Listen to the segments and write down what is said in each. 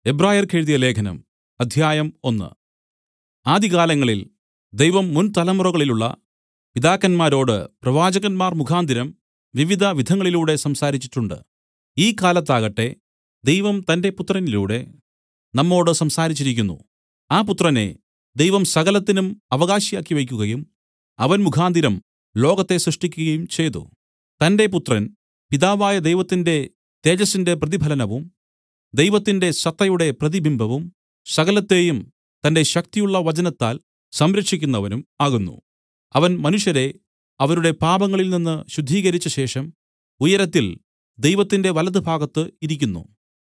എബ്രായർക്കെഴുതിയ ലേഖനം അധ്യായം ഒന്ന് ആദികാലങ്ങളിൽ ദൈവം മുൻതലമുറകളിലുള്ള പിതാക്കന്മാരോട് പ്രവാചകന്മാർ മുഖാന്തരം വിവിധ വിധങ്ങളിലൂടെ സംസാരിച്ചിട്ടുണ്ട് ഈ കാലത്താകട്ടെ ദൈവം തന്റെ പുത്രനിലൂടെ നമ്മോട് സംസാരിച്ചിരിക്കുന്നു ആ പുത്രനെ ദൈവം സകലത്തിനും അവകാശിയാക്കി വയ്ക്കുകയും അവൻ മുഖാന്തരം ലോകത്തെ സൃഷ്ടിക്കുകയും ചെയ്തു തന്റെ പുത്രൻ പിതാവായ ദൈവത്തിന്റെ തേജസ്സിന്റെ പ്രതിഫലനവും ദൈവത്തിന്റെ സത്തയുടെ പ്രതിബിംബവും സകലത്തെയും തന്റെ ശക്തിയുള്ള വചനത്താൽ സംരക്ഷിക്കുന്നവനും ആകുന്നു അവൻ മനുഷ്യരെ അവരുടെ പാപങ്ങളിൽ നിന്ന് ശുദ്ധീകരിച്ച ശേഷം ഉയരത്തിൽ ദൈവത്തിന്റെ വലത്തുഭാഗത്ത് ഇരിക്കുന്നു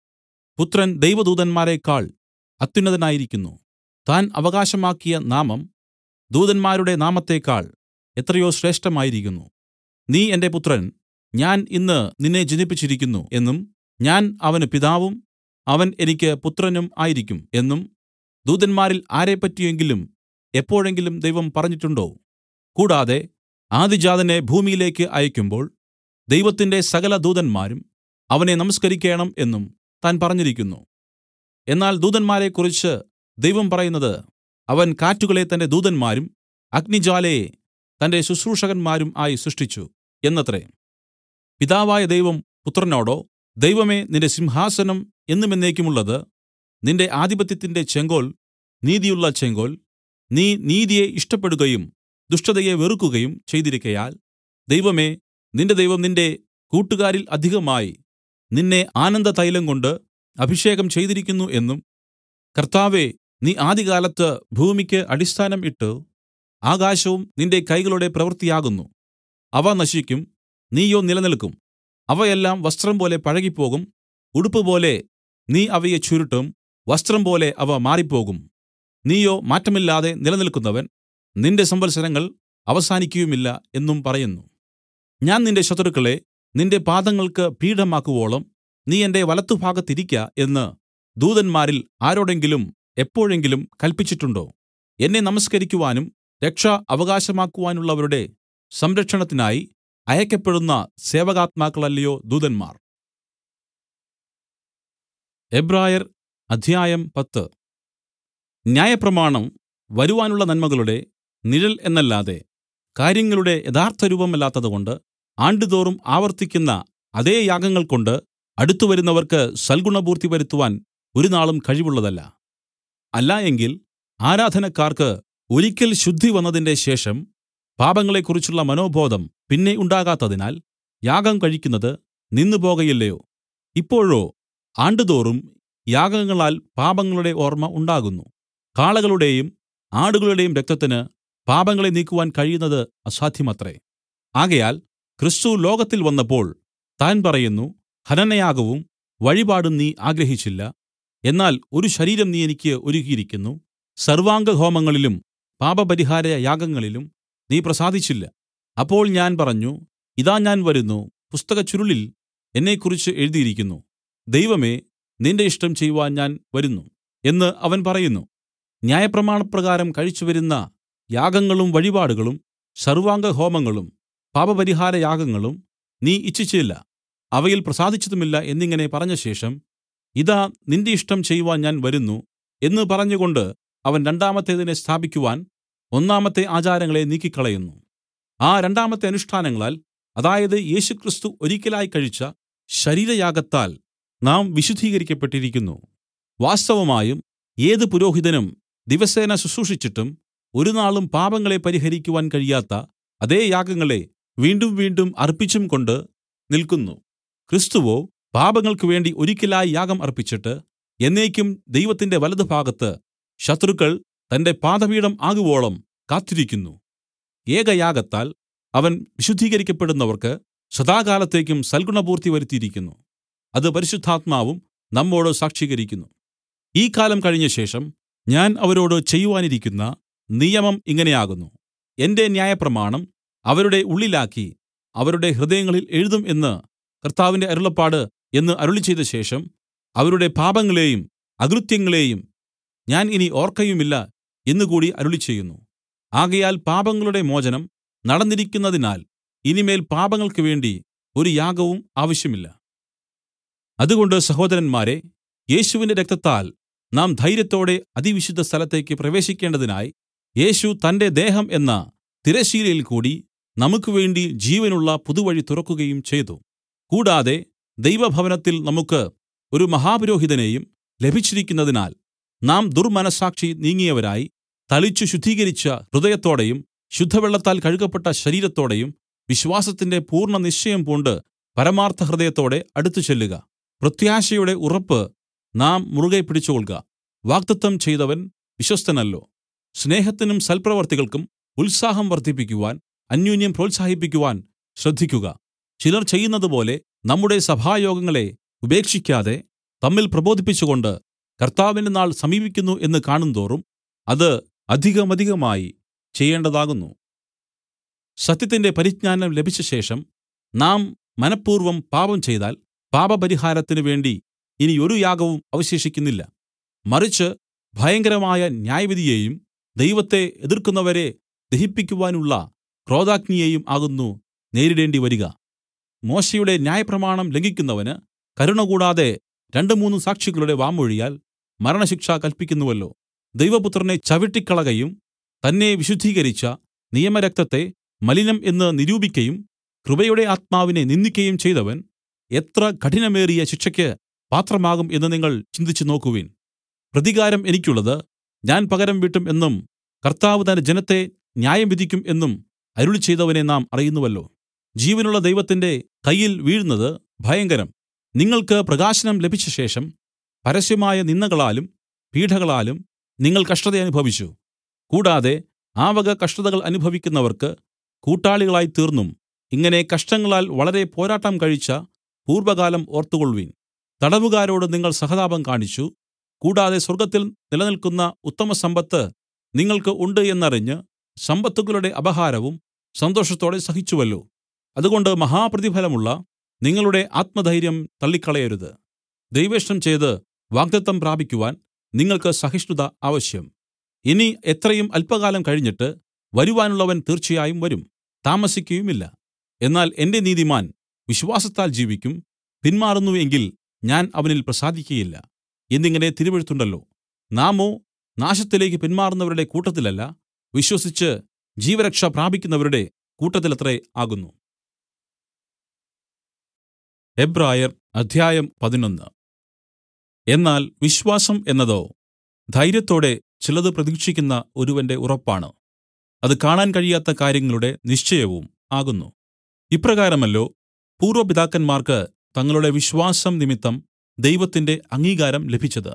പുത്രൻ ദൈവദൂതന്മാരേക്കാൾ അത്യുന്നതനായിരിക്കുന്നു താൻ അവകാശമാക്കിയ നാമം ദൂതന്മാരുടെ നാമത്തേക്കാൾ എത്രയോ ശ്രേഷ്ഠമായിരിക്കുന്നു നീ എന്റെ പുത്രൻ ഞാൻ ഇന്ന് നിന്നെ ജനിപ്പിച്ചിരിക്കുന്നു എന്നും ഞാൻ അവന് പിതാവും അവൻ എനിക്ക് പുത്രനും ആയിരിക്കും എന്നും ദൂതന്മാരിൽ ആരെപ്പറ്റിയെങ്കിലും എപ്പോഴെങ്കിലും ദൈവം പറഞ്ഞിട്ടുണ്ടോ കൂടാതെ ആദിജാതനെ ഭൂമിയിലേക്ക് അയയ്ക്കുമ്പോൾ ദൈവത്തിന്റെ സകല ദൂതന്മാരും അവനെ നമസ്കരിക്കേണം എന്നും താൻ പറഞ്ഞിരിക്കുന്നു എന്നാൽ ദൂതന്മാരെക്കുറിച്ച് ദൈവം പറയുന്നത് അവൻ കാറ്റുകളെ തന്റെ ദൂതന്മാരും അഗ്നിജ്വാലയെ തന്റെ ശുശ്രൂഷകന്മാരും ആയി സൃഷ്ടിച്ചു എന്നത്രേ പിതാവായ ദൈവം പുത്രനോടോ ദൈവമേ നിന്റെ സിംഹാസനം എന്നും എന്നേക്കുമുള്ളത് നിന്റെ ആധിപത്യത്തിന്റെ ചെങ്കോൽ നീതിയുള്ള ചെങ്കോൽ നീ നീതിയെ ഇഷ്ടപ്പെടുകയും ദുഷ്ടതയെ വെറുക്കുകയും ചെയ്തിരിക്കയാൽ ദൈവമേ നിന്റെ ദൈവം നിന്റെ കൂട്ടുകാരിൽ അധികമായി നിന്നെ ആനന്ദതൈലം കൊണ്ട് അഭിഷേകം ചെയ്തിരിക്കുന്നു എന്നും കർത്താവേ നീ ആദികാലത്ത് ഭൂമിക്ക് അടിസ്ഥാനം ഇട്ട് ആകാശവും നിന്റെ കൈകളുടെ പ്രവൃത്തിയാകുന്നു അവ നശിക്കും നീയോ നിലനിൽക്കും അവയെല്ലാം വസ്ത്രം പോലെ പഴകിപ്പോകും ഉടുപ്പുപോലെ നീ അവയെ ചുരുട്ടും വസ്ത്രം പോലെ അവ മാറിപ്പോകും നീയോ മാറ്റമില്ലാതെ നിലനിൽക്കുന്നവൻ നിന്റെ സംവത്സരങ്ങൾ അവസാനിക്കുകയുമില്ല എന്നും പറയുന്നു ഞാൻ നിന്റെ ശത്രുക്കളെ നിന്റെ പാദങ്ങൾക്ക് പീഠമാക്കുവോളം നീ എന്റെ വലത്തുഭാഗത്തിരിക്ക എന്ന് ദൂതന്മാരിൽ ആരോടെങ്കിലും എപ്പോഴെങ്കിലും കല്പിച്ചിട്ടുണ്ടോ എന്നെ നമസ്കരിക്കുവാനും രക്ഷ അവകാശമാക്കുവാനുള്ളവരുടെ സംരക്ഷണത്തിനായി അയക്കപ്പെടുന്ന സേവകാത്മാക്കളല്ലയോ ദൂതന്മാർ എബ്രായർ അധ്യായം പത്ത് ന്യായപ്രമാണം വരുവാനുള്ള നന്മകളുടെ നിഴൽ എന്നല്ലാതെ കാര്യങ്ങളുടെ യഥാർത്ഥരൂപമല്ലാത്തതുകൊണ്ട് ആണ്ടുതോറും ആവർത്തിക്കുന്ന അതേ യാഗങ്ങൾ കൊണ്ട് അടുത്തുവരുന്നവർക്ക് സൽഗുണപൂർത്തി വരുത്തുവാൻ ഒരു നാളും കഴിവുള്ളതല്ല അല്ല എങ്കിൽ ആരാധനക്കാർക്ക് ഒരിക്കൽ ശുദ്ധി വന്നതിന്റെ ശേഷം പാപങ്ങളെക്കുറിച്ചുള്ള മനോബോധം പിന്നെ ഉണ്ടാകാത്തതിനാൽ യാഗം കഴിക്കുന്നത് നിന്നുപോകയില്ലയോ ഇപ്പോഴോ ആണ്ടുതോറും യാഗങ്ങളാൽ പാപങ്ങളുടെ ഓർമ്മ ഉണ്ടാകുന്നു കാളകളുടെയും ആടുകളുടെയും രക്തത്തിന് പാപങ്ങളെ നീക്കുവാൻ കഴിയുന്നത് അസാധ്യമത്രേ ആകയാൽ ക്രിസ്തു ലോകത്തിൽ വന്നപ്പോൾ താൻ പറയുന്നു ഹനനയാഗവും വഴിപാടും നീ ആഗ്രഹിച്ചില്ല എന്നാൽ ഒരു ശരീരം നീ എനിക്ക് ഒരുക്കിയിരിക്കുന്നു സർവാംഗഹോമങ്ങളിലും പാപപരിഹാര യാഗങ്ങളിലും നീ പ്രസാദിച്ചില്ല അപ്പോൾ ഞാൻ പറഞ്ഞു ഇതാ ഞാൻ വരുന്നു പുസ്തകച്ചുരുളിൽ എന്നെക്കുറിച്ച് എഴുതിയിരിക്കുന്നു ദൈവമേ നിന്റെ ഇഷ്ടം ചെയ്യുവാൻ ഞാൻ വരുന്നു എന്ന് അവൻ പറയുന്നു ന്യായപ്രമാണപ്രകാരം കഴിച്ചുവരുന്ന യാഗങ്ങളും വഴിപാടുകളും സർവാംഗഹോമങ്ങളും പാപപരിഹാര യാഗങ്ങളും നീ ഇച്ഛിച്ചില്ല അവയിൽ പ്രസാദിച്ചതുമില്ല എന്നിങ്ങനെ പറഞ്ഞശേഷം ഇതാ നിന്റെ ഇഷ്ടം ചെയ്യുവാൻ ഞാൻ വരുന്നു എന്ന് പറഞ്ഞുകൊണ്ട് അവൻ രണ്ടാമത്തേതിനെ സ്ഥാപിക്കുവാൻ ഒന്നാമത്തെ ആചാരങ്ങളെ നീക്കിക്കളയുന്നു ആ രണ്ടാമത്തെ അനുഷ്ഠാനങ്ങളാൽ അതായത് യേശുക്രിസ്തു ഒരിക്കലായി കഴിച്ച ശരീരയാഗത്താൽ നാം വിശുദ്ധീകരിക്കപ്പെട്ടിരിക്കുന്നു വാസ്തവമായും ഏത് പുരോഹിതനും ദിവസേന ശുശ്രൂഷിച്ചിട്ടും ഒരു നാളും പാപങ്ങളെ പരിഹരിക്കുവാൻ കഴിയാത്ത അതേ യാഗങ്ങളെ വീണ്ടും വീണ്ടും അർപ്പിച്ചും കൊണ്ട് നിൽക്കുന്നു ക്രിസ്തുവോ പാപങ്ങൾക്ക് വേണ്ടി ഒരിക്കലായി യാഗം അർപ്പിച്ചിട്ട് എന്നേക്കും ദൈവത്തിന്റെ വലതുഭാഗത്ത് ശത്രുക്കൾ തന്റെ പാദപീഠം ആകുവോളം കാത്തിരിക്കുന്നു ഏകയാഗത്താൽ അവൻ വിശുദ്ധീകരിക്കപ്പെടുന്നവർക്ക് സദാകാലത്തേക്കും സൽഗുണപൂർത്തി വരുത്തിയിരിക്കുന്നു അത് പരിശുദ്ധാത്മാവും നമ്മോട് സാക്ഷീകരിക്കുന്നു ഈ കാലം കഴിഞ്ഞ ശേഷം ഞാൻ അവരോട് ചെയ്യുവാനിരിക്കുന്ന നിയമം ഇങ്ങനെയാകുന്നു എന്റെ ന്യായപ്രമാണം അവരുടെ ഉള്ളിലാക്കി അവരുടെ ഹൃദയങ്ങളിൽ എഴുതും എന്ന് കർത്താവിന്റെ അരുളപ്പാട് എന്ന് അരുളിച്ചെയ്ത ശേഷം അവരുടെ പാപങ്ങളെയും അകൃത്യങ്ങളെയും ഞാൻ ഇനി ഓർക്കയുമില്ല എന്നുകൂടി അരുളിച്ചെയ്യുന്നു ആകയാൽ പാപങ്ങളുടെ മോചനം നടന്നിരിക്കുന്നതിനാൽ ഇനിമേൽ പാപങ്ങൾക്ക് വേണ്ടി ഒരു യാഗവും ആവശ്യമില്ല അതുകൊണ്ട് സഹോദരന്മാരെ യേശുവിന്റെ രക്തത്താൽ നാം ധൈര്യത്തോടെ അതിവിശുദ്ധ സ്ഥലത്തേക്ക് പ്രവേശിക്കേണ്ടതിനായി യേശു തന്റെ ദേഹം എന്ന തിരശ്ശീലയിൽ കൂടി നമുക്ക് വേണ്ടി ജീവനുള്ള പുതുവഴി തുറക്കുകയും ചെയ്തു കൂടാതെ ദൈവഭവനത്തിൽ നമുക്ക് ഒരു മഹാപുരോഹിതനെയും ലഭിച്ചിരിക്കുന്നതിനാൽ നാം ദുർമനസ്സാക്ഷി നീങ്ങിയവരായി തളിച്ചു ശുദ്ധീകരിച്ച ഹൃദയത്തോടെയും ശുദ്ധവെള്ളത്താൽ കഴുകപ്പെട്ട ശരീരത്തോടെയും വിശ്വാസത്തിന്റെ പൂർണ്ണ നിശ്ചയം പൂണ്ട് പരമാർത്ഥ ഹൃദയത്തോടെ അടുത്തു ചെല്ലുക പ്രത്യാശയുടെ ഉറപ്പ് നാം മുറുകെ പിടിച്ചുകൊൾക വാഗ്ദത്തം ചെയ്തവൻ വിശ്വസ്തനല്ലോ സ്നേഹത്തിനും സൽപ്രവർത്തികൾക്കും ഉത്സാഹം വർദ്ധിപ്പിക്കുവാൻ അന്യോന്യം പ്രോത്സാഹിപ്പിക്കുവാൻ ശ്രദ്ധിക്കുക ചിലർ ചെയ്യുന്നതുപോലെ നമ്മുടെ സഭായോഗങ്ങളെ ഉപേക്ഷിക്കാതെ തമ്മിൽ പ്രബോധിപ്പിച്ചുകൊണ്ട് കർത്താവിന്റെ നാൾ സമീപിക്കുന്നു എന്ന് കാണുന്തോറും അത് അധികമധികമായി ചെയ്യേണ്ടതാകുന്നു സത്യത്തിന്റെ പരിജ്ഞാനം ലഭിച്ച ശേഷം നാം മനഃപൂർവ്വം പാപം ചെയ്താൽ പാപപരിഹാരത്തിന് വേണ്ടി ഇനി ഒരു യാഗവും അവശേഷിക്കുന്നില്ല മറിച്ച് ഭയങ്കരമായ ന്യായവിധിയെയും ദൈവത്തെ എതിർക്കുന്നവരെ ദഹിപ്പിക്കുവാനുള്ള ക്രോധാഗ്നിയെയും ആകുന്നു നേരിടേണ്ടി വരിക മോശയുടെ ന്യായപ്രമാണം ലംഘിക്കുന്നവന് കരുണ കൂടാതെ രണ്ടു മൂന്ന് സാക്ഷികളുടെ വാമൊഴിയാൽ മരണശിക്ഷ കൽപ്പിക്കുന്നുവല്ലോ ദൈവപുത്രനെ ചവിട്ടിക്കളകയും തന്നെ വിശുദ്ധീകരിച്ച നിയമരക്തത്തെ മലിനം എന്ന് നിരൂപിക്കയും കൃപയുടെ ആത്മാവിനെ നിന്ദിക്കയും ചെയ്തവൻ എത്ര കഠിനമേറിയ ശിക്ഷയ്ക്ക് പാത്രമാകും എന്ന് നിങ്ങൾ ചിന്തിച്ചു നോക്കുവിൻ പ്രതികാരം എനിക്കുള്ളത് ഞാൻ പകരം വീട്ടും എന്നും കർത്താവ് തന്റെ ജനത്തെ ന്യായം വിധിക്കും എന്നും അരുളി ചെയ്തവനെ നാം അറിയുന്നുവല്ലോ ജീവനുള്ള ദൈവത്തിന്റെ കയ്യിൽ വീഴുന്നത് ഭയങ്കരം നിങ്ങൾക്ക് പ്രകാശനം ലഭിച്ച ശേഷം പരസ്യമായ നിന്ദകളാലും പീഢകളാലും നിങ്ങൾ കഷ്ടത അനുഭവിച്ചു കൂടാതെ ആ വക കഷ്ടതകൾ അനുഭവിക്കുന്നവർക്ക് കൂട്ടാളികളായി തീർന്നും ഇങ്ങനെ കഷ്ടങ്ങളാൽ വളരെ പോരാട്ടം കഴിച്ച പൂർവ്വകാലം ഓർത്തുകൊൾവിൻ തടവുകാരോട് നിങ്ങൾ സഹതാപം കാണിച്ചു കൂടാതെ സ്വർഗ്ഗത്തിൽ നിലനിൽക്കുന്ന ഉത്തമസമ്പത്ത് നിങ്ങൾക്ക് ഉണ്ട് എന്നറിഞ്ഞ് സമ്പത്തുകളുടെ അപഹാരവും സന്തോഷത്തോടെ സഹിച്ചുവല്ലോ അതുകൊണ്ട് മഹാപ്രതിഫലമുള്ള നിങ്ങളുടെ ആത്മധൈര്യം തള്ളിക്കളയരുത് ദൈവേഷ്ടം ചെയ്ത് വാഗ്ദത്തം പ്രാപിക്കുവാൻ നിങ്ങൾക്ക് സഹിഷ്ണുത ആവശ്യം ഇനി എത്രയും അല്പകാലം കഴിഞ്ഞിട്ട് വരുവാനുള്ളവൻ തീർച്ചയായും വരും താമസിക്കുകയുമില്ല എന്നാൽ എന്റെ നീതിമാൻ വിശ്വാസത്താൽ ജീവിക്കും പിന്മാറുന്നു എങ്കിൽ ഞാൻ അവനിൽ പ്രസാദിക്കയില്ല എന്നിങ്ങനെ തിരുവെഴുത്തുണ്ടല്ലോ നാമോ നാശത്തിലേക്ക് പിന്മാറുന്നവരുടെ കൂട്ടത്തിലല്ല വിശ്വസിച്ച് ജീവരക്ഷ പ്രാപിക്കുന്നവരുടെ കൂട്ടത്തിലത്രേ ആകുന്നു എബ്രായർ അധ്യായം പതിനൊന്ന് എന്നാൽ വിശ്വാസം എന്നതോ ധൈര്യത്തോടെ ചിലത് പ്രതീക്ഷിക്കുന്ന ഒരുവന്റെ ഉറപ്പാണ് അത് കാണാൻ കഴിയാത്ത കാര്യങ്ങളുടെ നിശ്ചയവും ആകുന്നു ഇപ്രകാരമല്ലോ പൂർവ്വപിതാക്കന്മാർക്ക് തങ്ങളുടെ വിശ്വാസം നിമിത്തം ദൈവത്തിന്റെ അംഗീകാരം ലഭിച്ചത്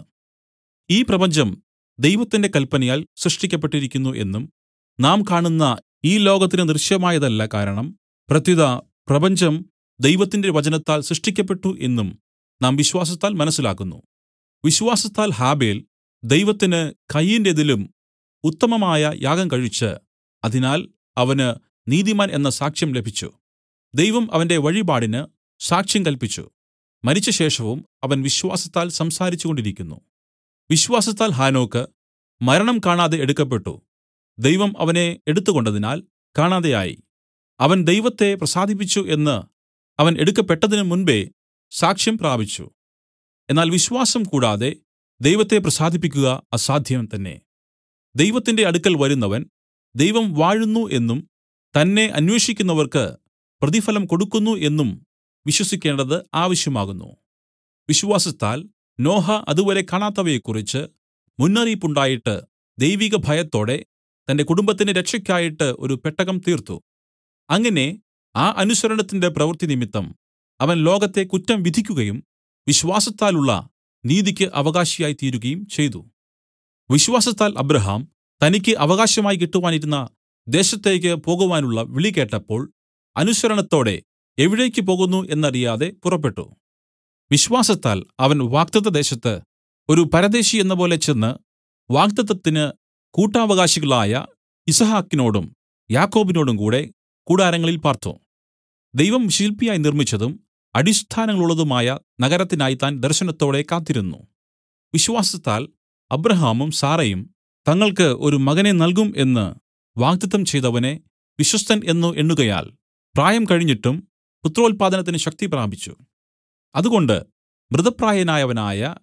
ഈ പ്രപഞ്ചം ദൈവത്തിന്റെ കൽപ്പനയാൽ സൃഷ്ടിക്കപ്പെട്ടിരിക്കുന്നു എന്നും നാം കാണുന്ന ഈ ലോകത്തിന് ദൃശ്യമായതല്ല കാരണം പ്രത്യുത പ്രപഞ്ചം ദൈവത്തിന്റെ വചനത്താൽ സൃഷ്ടിക്കപ്പെട്ടു എന്നും നാം വിശ്വാസത്താൽ മനസ്സിലാക്കുന്നു വിശ്വാസത്താൽ ഹാബേൽ ദൈവത്തിന് കയീന്റേതിലും ഉത്തമമായ യാഗം കഴിച്ച് അതിനാൽ അവന് നീതിമാൻ എന്ന സാക്ഷ്യം ലഭിച്ചു ദൈവം അവന്റെ വഴിപാടിന് സാക്ഷ്യം കൽപ്പിച്ചു മരിച്ച ശേഷവും അവൻ വിശ്വാസത്താൽ സംസാരിച്ചുകൊണ്ടിരിക്കുന്നു വിശ്വാസത്താൽ ഹാനോക്ക് മരണം കാണാതെ എടുക്കപ്പെട്ടു ദൈവം അവനെ എടുത്തുകൊണ്ടതിനാൽ കാണാതെയായി അവൻ ദൈവത്തെ പ്രസാദിപ്പിച്ചു എന്ന് അവൻ എടുക്കപ്പെട്ടതിന് മുൻപേ സാക്ഷ്യം പ്രാപിച്ചു എന്നാൽ വിശ്വാസം കൂടാതെ ദൈവത്തെ പ്രസാദിപ്പിക്കുക അസാധ്യം തന്നെ ദൈവത്തിന്റെ അടുക്കൽ വരുന്നവൻ ദൈവം വാഴുന്നു എന്നും തന്നെ അന്വേഷിക്കുന്നവർക്ക് പ്രതിഫലം കൊടുക്കുന്നു എന്നും വിശ്വസിക്കേണ്ടത് ആവശ്യമാകുന്നു വിശ്വാസത്താൽ നോഹ അതുവരെ കാണാത്തവയെക്കുറിച്ച് മുന്നറിയിപ്പുണ്ടായിട്ട് ദൈവിക ഭയത്തോടെ തന്റെ കുടുംബത്തിന്റെ രക്ഷയ്ക്കായിട്ട് ഒരു പെട്ടകം തീർത്തു അങ്ങനെ ആ അനുസരണത്തിന്റെ പ്രവൃത്തി നിമിത്തം അവൻ ലോകത്തെ കുറ്റം വിധിക്കുകയും വിശ്വാസത്താലുള്ള നീതിക്ക് അവകാശിയായി തീരുകയും ചെയ്തു വിശ്വാസത്താൽ അബ്രഹാം തനിക്ക് അവകാശമായി കിട്ടുവാനിരുന്ന ദേശത്തേക്ക് പോകുവാനുള്ള വിളി കേട്ടപ്പോൾ അനുസരണത്തോടെ എവിടേക്ക് പോകുന്നു എന്നറിയാതെ പുറപ്പെട്ടു വിശ്വാസത്താൽ അവൻ വാഗ്ദത്ത ദേശത്ത് ഒരു പരദേശി എന്ന പോലെ ചെന്ന് വാഗ്ദത്തത്തിന് കൂട്ടാവകാശികളായ ഇസഹാക്കിനോടും യാക്കോബിനോടും കൂടെ കൂടാരങ്ങളിൽ പാർത്തു ദൈവം ശില്പിയായി നിർമ്മിച്ചതും അടിസ്ഥാനങ്ങളുള്ളതുമായ നഗരത്തിനായി താൻ ദർശനത്തോടെ കാത്തിരുന്നു വിശ്വാസത്താൽ അബ്രഹാമും സാറയും തങ്ങൾക്ക് ഒരു മകനെ നൽകും എന്ന് വാഗ്ദത്തം ചെയ്തവനെ വിശ്വസ്തൻ എന്നു എണ്ണുകയാൽ പ്രായം കഴിഞ്ഞിട്ടും പുത്രോത്പാദനത്തിന് ശക്തി പ്രാപിച്ചു അതുകൊണ്ട് മൃതപ്രായനായവനായ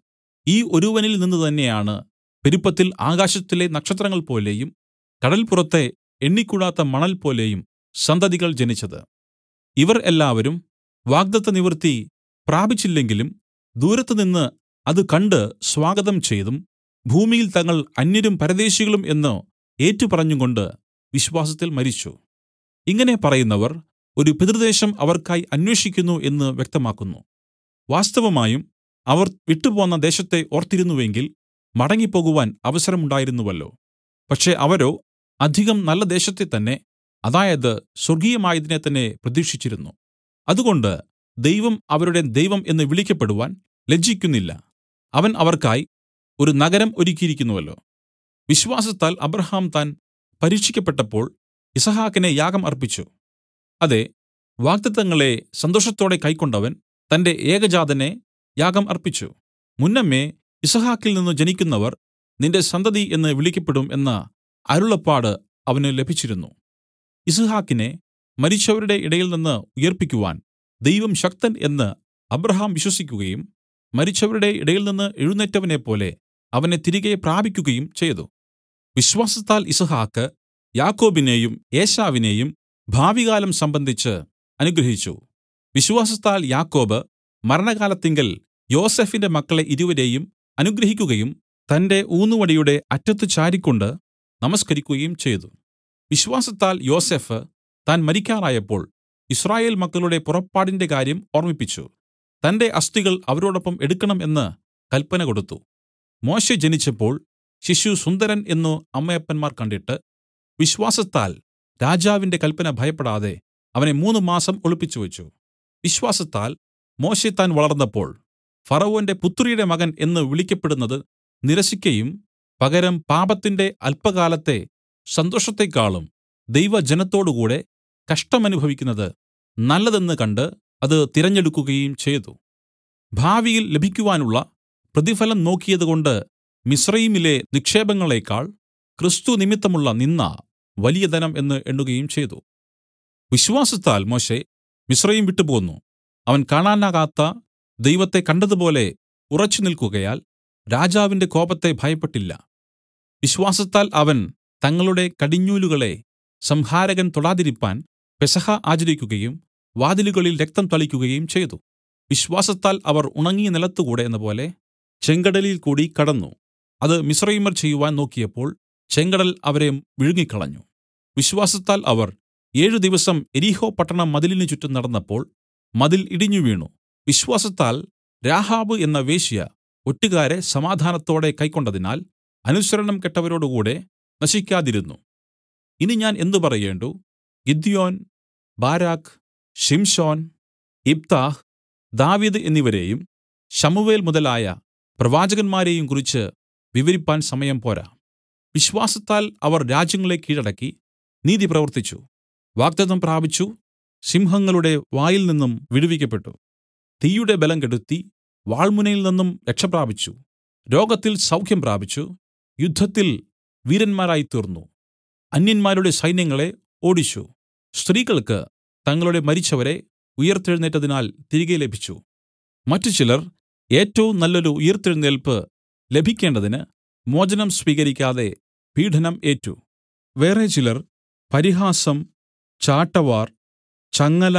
ഈ ഒരുവനിൽ നിന്ന് തന്നെയാണ് പെരുപ്പത്തിൽ ആകാശത്തിലെ നക്ഷത്രങ്ങൾ പോലെയും കടൽപ്പുറത്തെ എണ്ണിക്കൂടാത്ത മണൽ പോലെയും സന്തതികൾ ജനിച്ചത് ഇവർ എല്ലാവരും വാഗ്ദത്തനിവൃത്തി പ്രാപിച്ചില്ലെങ്കിലും ദൂരത്തുനിന്ന് അത് കണ്ട് സ്വാഗതം ചെയ്തും ഭൂമിയിൽ തങ്ങൾ അന്യരും പരദേശികളും എന്ന് ഏറ്റുപറഞ്ഞുംകൊണ്ട് വിശ്വാസത്തിൽ മരിച്ചു ഇങ്ങനെ പറയുന്നവർ ഒരു പിതൃദേശം അവർക്കായി അന്വേഷിക്കുന്നു എന്ന് വ്യക്തമാക്കുന്നു വാസ്തവമായും അവർ വിട്ടുപോന്ന ദേശത്തെ ഓർത്തിരുന്നുവെങ്കിൽ മടങ്ങിപ്പോകുവാൻ അവസരമുണ്ടായിരുന്നുവല്ലോ പക്ഷേ അവരോ അധികം നല്ല ദേശത്തെ തന്നെ അതായത് സ്വർഗീയമായതിനെ തന്നെ പ്രതീക്ഷിച്ചിരുന്നു അതുകൊണ്ട് ദൈവം അവരുടെ ദൈവം എന്ന് വിളിക്കപ്പെടുവാൻ ലജ്ജിക്കുന്നില്ല അവൻ അവർക്കായി ഒരു നഗരം ഒരുക്കിയിരിക്കുന്നുവല്ലോ വിശ്വാസത്താൽ അബ്രഹാം താൻ പരീക്ഷിക്കപ്പെട്ടപ്പോൾ ഇസഹാക്കിനെ യാഗം അർപ്പിച്ചു അതെ വാഗ്ദത്തങ്ങളെ സന്തോഷത്തോടെ കൈക്കൊണ്ടവൻ തന്റെ ഏകജാതനെ യാഗം അർപ്പിച്ചു മുന്നമേ ഇസഹാക്കിൽ നിന്ന് ജനിക്കുന്നവർ നിന്റെ സന്തതി എന്ന് വിളിക്കപ്പെടും എന്ന അരുളപ്പാട് അവന് ലഭിച്ചിരുന്നു ഇസ്ഹാക്കിനെ മരിച്ചവരുടെ ഇടയിൽ നിന്ന് ഉയിർപ്പിക്കുവാൻ ദൈവം ശക്തൻ എന്ന് അബ്രഹാം വിശ്വസിക്കുകയും മരിച്ചവരുടെ ഇടയിൽ നിന്ന് എഴുന്നേറ്റവനെപ്പോലെ അവനെ തിരികെ പ്രാപിക്കുകയും ചെയ്തു വിശ്വാസത്താൽ ഇസ്ഹാക്ക് യാക്കോബിനെയും ഏശാവിനെയും ഭാവികാലം സംബന്ധിച്ച് അനുഗ്രഹിച്ചു വിശ്വാസത്താൽ യാക്കോബ് മരണകാലത്തിങ്കൽ യോസഫിന്റെ മക്കളെ ഇരുവരെയും അനുഗ്രഹിക്കുകയും തന്റെ ഊന്നുവടിയുടെ അറ്റത്ത് ചാരിക്കൊണ്ട് നമസ്കരിക്കുകയും ചെയ്തു വിശ്വാസത്താൽ യോസഫ് താൻ മരിക്കാറായപ്പോൾ ഇസ്രായേൽ മക്കളുടെ പുറപ്പാടിന്റെ കാര്യം ഓർമ്മിപ്പിച്ചു തന്റെ അസ്ഥികൾ അവരോടൊപ്പം എടുക്കണം എന്ന് കല്പന കൊടുത്തു മോശെ ജനിച്ചപ്പോൾ ശിശു സുന്ദരൻ എന്നു അമ്മയപ്പന്മാർ കണ്ടിട്ട് വിശ്വാസത്താൽ രാജാവിന്റെ കല്പന ഭയപ്പെടാതെ അവനെ മൂന്ന് മാസം ഒളിപ്പിച്ചുവെച്ചു വിശ്വാസത്താൽ മോശെ താൻ വളർന്നപ്പോൾ ഫറവോന്റെ പുത്രിയുടെ മകൻ എന്ന് വിളിക്കപ്പെടുന്നത് നിരസിക്കയും പകരം പാപത്തിന്റെ അല്പകാലത്തെ സന്തോഷത്തെക്കാളും ദൈവജനത്തോടുകൂടെ കഷ്ടമനുഭവിക്കുന്നത് നല്ലതെന്ന് കണ്ട് അത് തിരഞ്ഞെടുക്കുകയും ചെയ്തു ഭാവിയിൽ ലഭിക്കുവാനുള്ള പ്രതിഫലം നോക്കിയതുകൊണ്ട് മിസ്രയീമിലെ നിക്ഷേപങ്ങളേക്കാൾ ക്രിസ്തു നിമിത്തമുള്ള നിന്ദ വലിയ ധനം എന്ന് എണ്ണുകയും ചെയ്തു വിശ്വാസത്താൽ മോശെ മിസ്രയീം വിട്ടുപോന്നു അവൻ കാണാനാകാത്ത ദൈവത്തെ കണ്ടതുപോലെ ഉറച്ചു നിൽക്കുകയാൽ രാജാവിന്റെ കോപത്തെ ഭയപ്പെട്ടില്ല വിശ്വാസത്താൽ അവൻ തങ്ങളുടെ കടിഞ്ഞൂലുകളെ സംഹാരകൻ തൊടാതിരിപ്പാൻ പെസഹ ആചരിക്കുകയും വാതിലുകളിൽ രക്തം തളിക്കുകയും ചെയ്തു വിശ്വാസത്താൽ അവർ ഉണങ്ങിയ നിലത്തുകൂടെ എന്നപോലെ ചെങ്കടലിൽ കൂടി കടന്നു അത് മിസ്രയീമർ ചെയ്യുവാൻ നോക്കിയപ്പോൾ ചെങ്കടൽ അവരെ വിഴുങ്ങിക്കളഞ്ഞു വിശ്വാസത്താൽ അവർ ഏഴു ദിവസം എരീഹോ പട്ടണം മതിലിന് ചുറ്റും നടന്നപ്പോൾ മതിൽ ഇടിഞ്ഞു വീണു വിശ്വാസത്താൽ രാഹാബ് എന്ന വേശ്യ ഒറ്റുകാരെ സമാധാനത്തോടെ കൈക്കൊണ്ടതിനാൽ അനുസരണം കെട്ടവരോടുകൂടെ നശിക്കാതിരുന്നു ഇനി ഞാൻ എന്ത് പറയേണ്ടു ഗിദ്യോൻ ബാരാക്ക് ഷിംഷോൻ ഇബ്താഹ് ദാവീദ് എന്നിവരെയും ശമുവേൽ മുതലായ പ്രവാചകന്മാരെയും കുറിച്ച് വിവരിപ്പാൻ സമയം പോരാ വിശ്വാസത്താൽ അവർ രാജ്യങ്ങളെ കീഴടക്കി നീതി പ്രവർത്തിച്ചു വാഗ്ദത്തം പ്രാപിച്ചു സിംഹങ്ങളുടെ വായിൽ നിന്നും വിടുവിക്കപ്പെട്ടു തീയുടെ ബലം കെടുത്തി വാൾമുനയിൽ നിന്നും രക്ഷപ്രാപിച്ചു രോഗത്തിൽ സൗഖ്യം പ്രാപിച്ചു യുദ്ധത്തിൽ വീരന്മാരായി തീർന്നു അന്യന്മാരുടെ സൈന്യങ്ങളെ ഓടിച്ചു സ്ത്രീകൾക്ക് തങ്ങളുടെ മരിച്ചവരെ ഉയിർത്തെഴുന്നേറ്റതിനാൽ തിരികെ ലഭിച്ചു മറ്റു ചിലർ ഏറ്റവും നല്ലൊരു ഉയിർത്തെഴുന്നേൽപ്പ് ലഭിക്കേണ്ടതിന് മോചനം സ്വീകരിക്കാതെ പീഡനം ഏറ്റു വേറെ ചിലർ പരിഹാസം ചാട്ടവാർ ചങ്ങല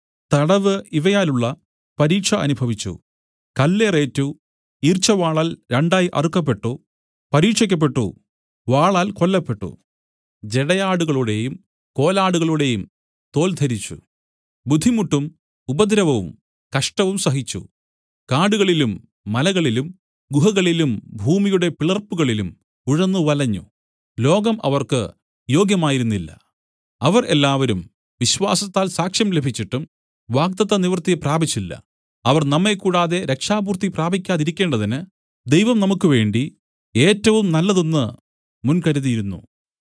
തടവ് ഇവയാലുള്ള പരീക്ഷ അനുഭവിച്ചു കല്ലേറേറ്റു ഈർച്ചവാളാൽ രണ്ടായി അറുക്കപ്പെട്ടു പരീക്ഷിക്കപ്പെട്ടു വാളാൽ കൊല്ലപ്പെട്ടു ജടയാടുകളുടെയും കോലാടുകളുടെയും തോൽ ധരിച്ചു ബുദ്ധിമുട്ടും ഉപദ്രവവും കഷ്ടവും സഹിച്ചു കാടുകളിലും മലകളിലും ഗുഹകളിലും ഭൂമിയുടെ പിളർപ്പുകളിലും ഉഴന്നു വലഞ്ഞു ലോകം അവർക്ക് യോഗ്യമായിരുന്നില്ല അവർ എല്ലാവരും വിശ്വാസത്താൽ സാക്ഷ്യം ലഭിച്ചിട്ടും വാഗ്ദത്ത നിവൃത്തി പ്രാപിച്ചില്ല അവർ നമ്മെ കൂടാതെ രക്ഷാപൂർത്തി പ്രാപിക്കാതിരിക്കേണ്ടതിന് ദൈവം നമുക്ക് വേണ്ടി ഏറ്റവും നല്ലതൊന്ന് മുൻകരുതിയിരുന്നു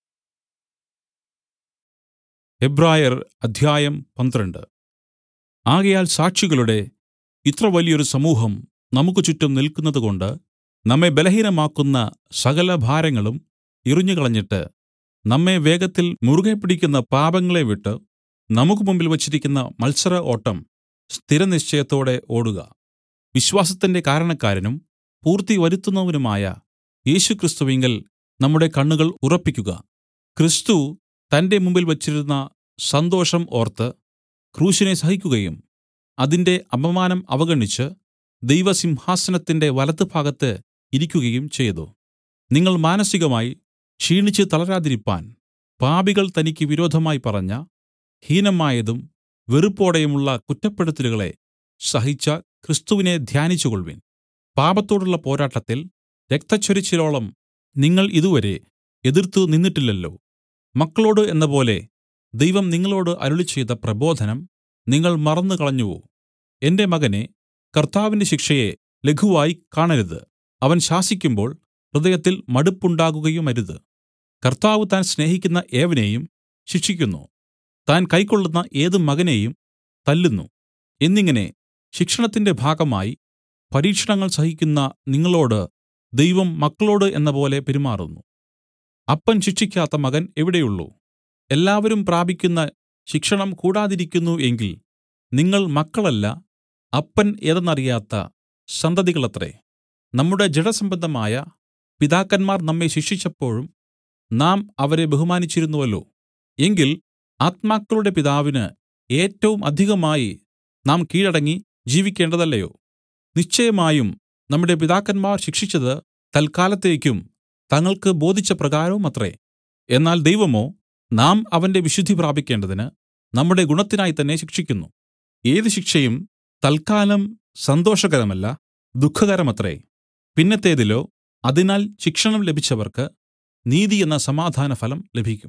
എബ്രായർ അധ്യായം പന്ത്രണ്ട് ആകയാൽ സാക്ഷികളുടെ ഇത്ര വലിയൊരു സമൂഹം നമുക്ക് ചുറ്റും നിൽക്കുന്നതുകൊണ്ട് നമ്മെ ബലഹീനമാക്കുന്ന സകല ഭാരങ്ങളും എറിഞ്ഞുകളഞ്ഞിട്ട് നമ്മെ വേഗത്തിൽ മുറുകെ പിടിക്കുന്ന പാപങ്ങളെ വിട്ട് നമുക്ക് മുമ്പിൽ വച്ചിരിക്കുന്ന മത്സര ഓട്ടം സ്ഥിരനിശ്ചയത്തോടെ ഓടുക വിശ്വാസത്തിന്റെ കാരണക്കാരനും പൂർത്തി വരുത്തുന്നവനുമായ യേശുക്രിസ്തുവിങ്കൽ നമ്മുടെ കണ്ണുകൾ ഉറപ്പിക്കുക ക്രിസ്തു തന്റെ മുമ്പിൽ വച്ചിരുന്ന സന്തോഷം ഓർത്ത് ക്രൂശിനെ സഹിക്കുകയും അതിന്റെ അപമാനം അവഗണിച്ച് ദൈവസിംഹാസനത്തിന്റെ വലത്തുഭാഗത്ത് ഇരിക്കുകയും ചെയ്തു നിങ്ങൾ മാനസികമായി ക്ഷീണിച്ച് തളരാതിരിപ്പാൻ പാപികൾ തനിക്ക് വിരോധമായി പറഞ്ഞ ഹീനമായതും വെറുപ്പോടെയുമുള്ള കുറ്റപ്പെടുത്തലുകളെ സഹിച്ച ക്രിസ്തുവിനെ ധ്യാനിച്ചുകൊൾവിൻ പാപത്തോടുള്ള പോരാട്ടത്തിൽ രക്തച്ചൊരിച്ചിലോളം നിങ്ങൾ ഇതുവരെ എതിർത്തു നിന്നിട്ടില്ലല്ലോ മക്കളോട് എന്നപോലെ ദൈവം നിങ്ങളോട് അരുളിച്ചെയ്ത പ്രബോധനം നിങ്ങൾ മറന്നുകളഞ്ഞുവോ എന്റെ മകനെ കർത്താവിന്റെ ശിക്ഷയെ ലഘുവായി കാണരുത് അവൻ ശാസിക്കുമ്പോൾ ഹൃദയത്തിൽ മടുപ്പുണ്ടാകുകയുമരുത് കർത്താവ് താൻ സ്നേഹിക്കുന്ന ഏവനെയും ശിക്ഷിക്കുന്നു താൻ കൈക്കൊള്ളുന്ന ഏത് മകനെയും തല്ലുന്നു എന്നിങ്ങനെ ശിക്ഷണത്തിന്റെ ഭാഗമായി പരീക്ഷണങ്ങൾ സഹിക്കുന്ന നിങ്ങളോട് ദൈവം മക്കളോട് എന്നപോലെ പെരുമാറുന്നു അപ്പൻ ശിക്ഷിക്കാത്ത മകൻ എവിടെയുള്ളു എല്ലാവരും പ്രാപിക്കുന്ന ശിക്ഷണം കൂടാതിരിക്കുന്നു എങ്കിൽ നിങ്ങൾ മക്കളല്ല അപ്പൻ ഏതെന്നറിയാത്ത സന്തതികളത്രേ നമ്മുടെ ജഡസംബന്ധമായ പിതാക്കന്മാർ നമ്മെ ശിക്ഷിച്ചപ്പോഴും നാം അവരെ ബഹുമാനിച്ചിരുന്നുവല്ലോ എങ്കിൽ ആത്മാക്കളുടെ പിതാവിന് ഏറ്റവും അധികമായി നാം കീഴടങ്ങി ജീവിക്കേണ്ടതല്ലയോ നിശ്ചയമായും നമ്മുടെ പിതാക്കന്മാർ ശിക്ഷിച്ചത് തൽക്കാലത്തേക്കും തങ്ങൾക്ക് ബോധിച്ച പ്രകാരവുമത്രേ എന്നാൽ ദൈവമോ നാം അവന്റെ വിശുദ്ധി പ്രാപിക്കേണ്ടതിന് നമ്മുടെ ഗുണത്തിനായി തന്നെ ശിക്ഷിക്കുന്നു ഏത് ശിക്ഷയും തൽക്കാലം സന്തോഷകരമല്ല ദുഃഖകരമത്രേ പിന്നത്തേതിലോ അതിനാൽ ശിക്ഷണം ലഭിച്ചവർക്ക് നീതി എന്ന സമാധാനഫലം ലഭിക്കും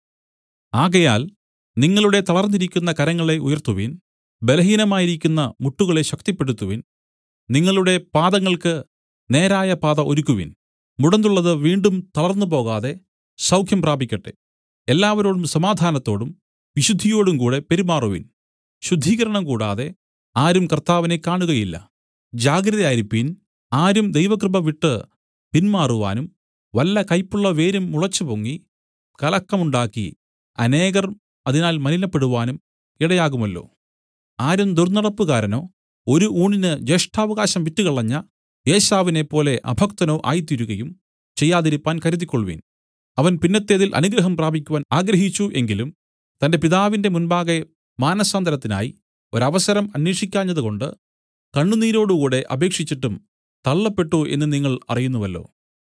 ആകയാൽ നിങ്ങളുടെ തളർന്നിരിക്കുന്ന കരങ്ങളെ ഉയർത്തുവിൻ ബലഹീനമായിരിക്കുന്ന മുട്ടുകളെ ശക്തിപ്പെടുത്തുവിൻ നിങ്ങളുടെ പാദങ്ങൾക്ക് നേരായ പാത ഒരുക്കുവിൻ മുടന്തുള്ളത് വീണ്ടും തളർന്നു പോകാതെ സൗഖ്യം പ്രാപിക്കട്ടെ എല്ലാവരോടും സമാധാനത്തോടും വിശുദ്ധിയോടും കൂടെ പെരുമാറുവിൻ ശുദ്ധീകരണം കൂടാതെ ആരും കർത്താവിനെ കാണുകയില്ല ജാഗ്രതയായിരിപ്പീൻ ആരും ദൈവകൃപ വിട്ട് പിന്മാറുവാനും വല്ല കയ്പുള്ള വേരും മുളച്ചുപൊങ്ങി കലക്കമുണ്ടാക്കി അനേകർ അതിനാൽ മലിനപ്പെടുവാനും ഇടയാകുമല്ലോ ആരും ദുർന്നടപ്പുകാരനോ ഒരു ഊണിന് ജ്യേഷ്ഠാവകാശം വിറ്റുകളഞ്ഞ ഏശാവിനെപ്പോലെ അഭക്തനോ ആയിത്തീരുകയും ചെയ്യാതിരിപ്പാൻ കരുതിക്കൊൾവിൻ അവൻ പിന്നത്തേതിൽ അനുഗ്രഹം പ്രാപിക്കുവാൻ ആഗ്രഹിച്ചു എങ്കിലും തന്റെ പിതാവിന്റെ മുൻപാകെ മാനസാന്തരത്തിനായി ഒരവസരം അന്വേഷിക്കാഞ്ഞതുകൊണ്ട് കണ്ണുനീരോടുകൂടെ അപേക്ഷിച്ചിട്ടും തള്ളപ്പെട്ടു എന്ന് നിങ്ങൾ അറിയുന്നുവല്ലോ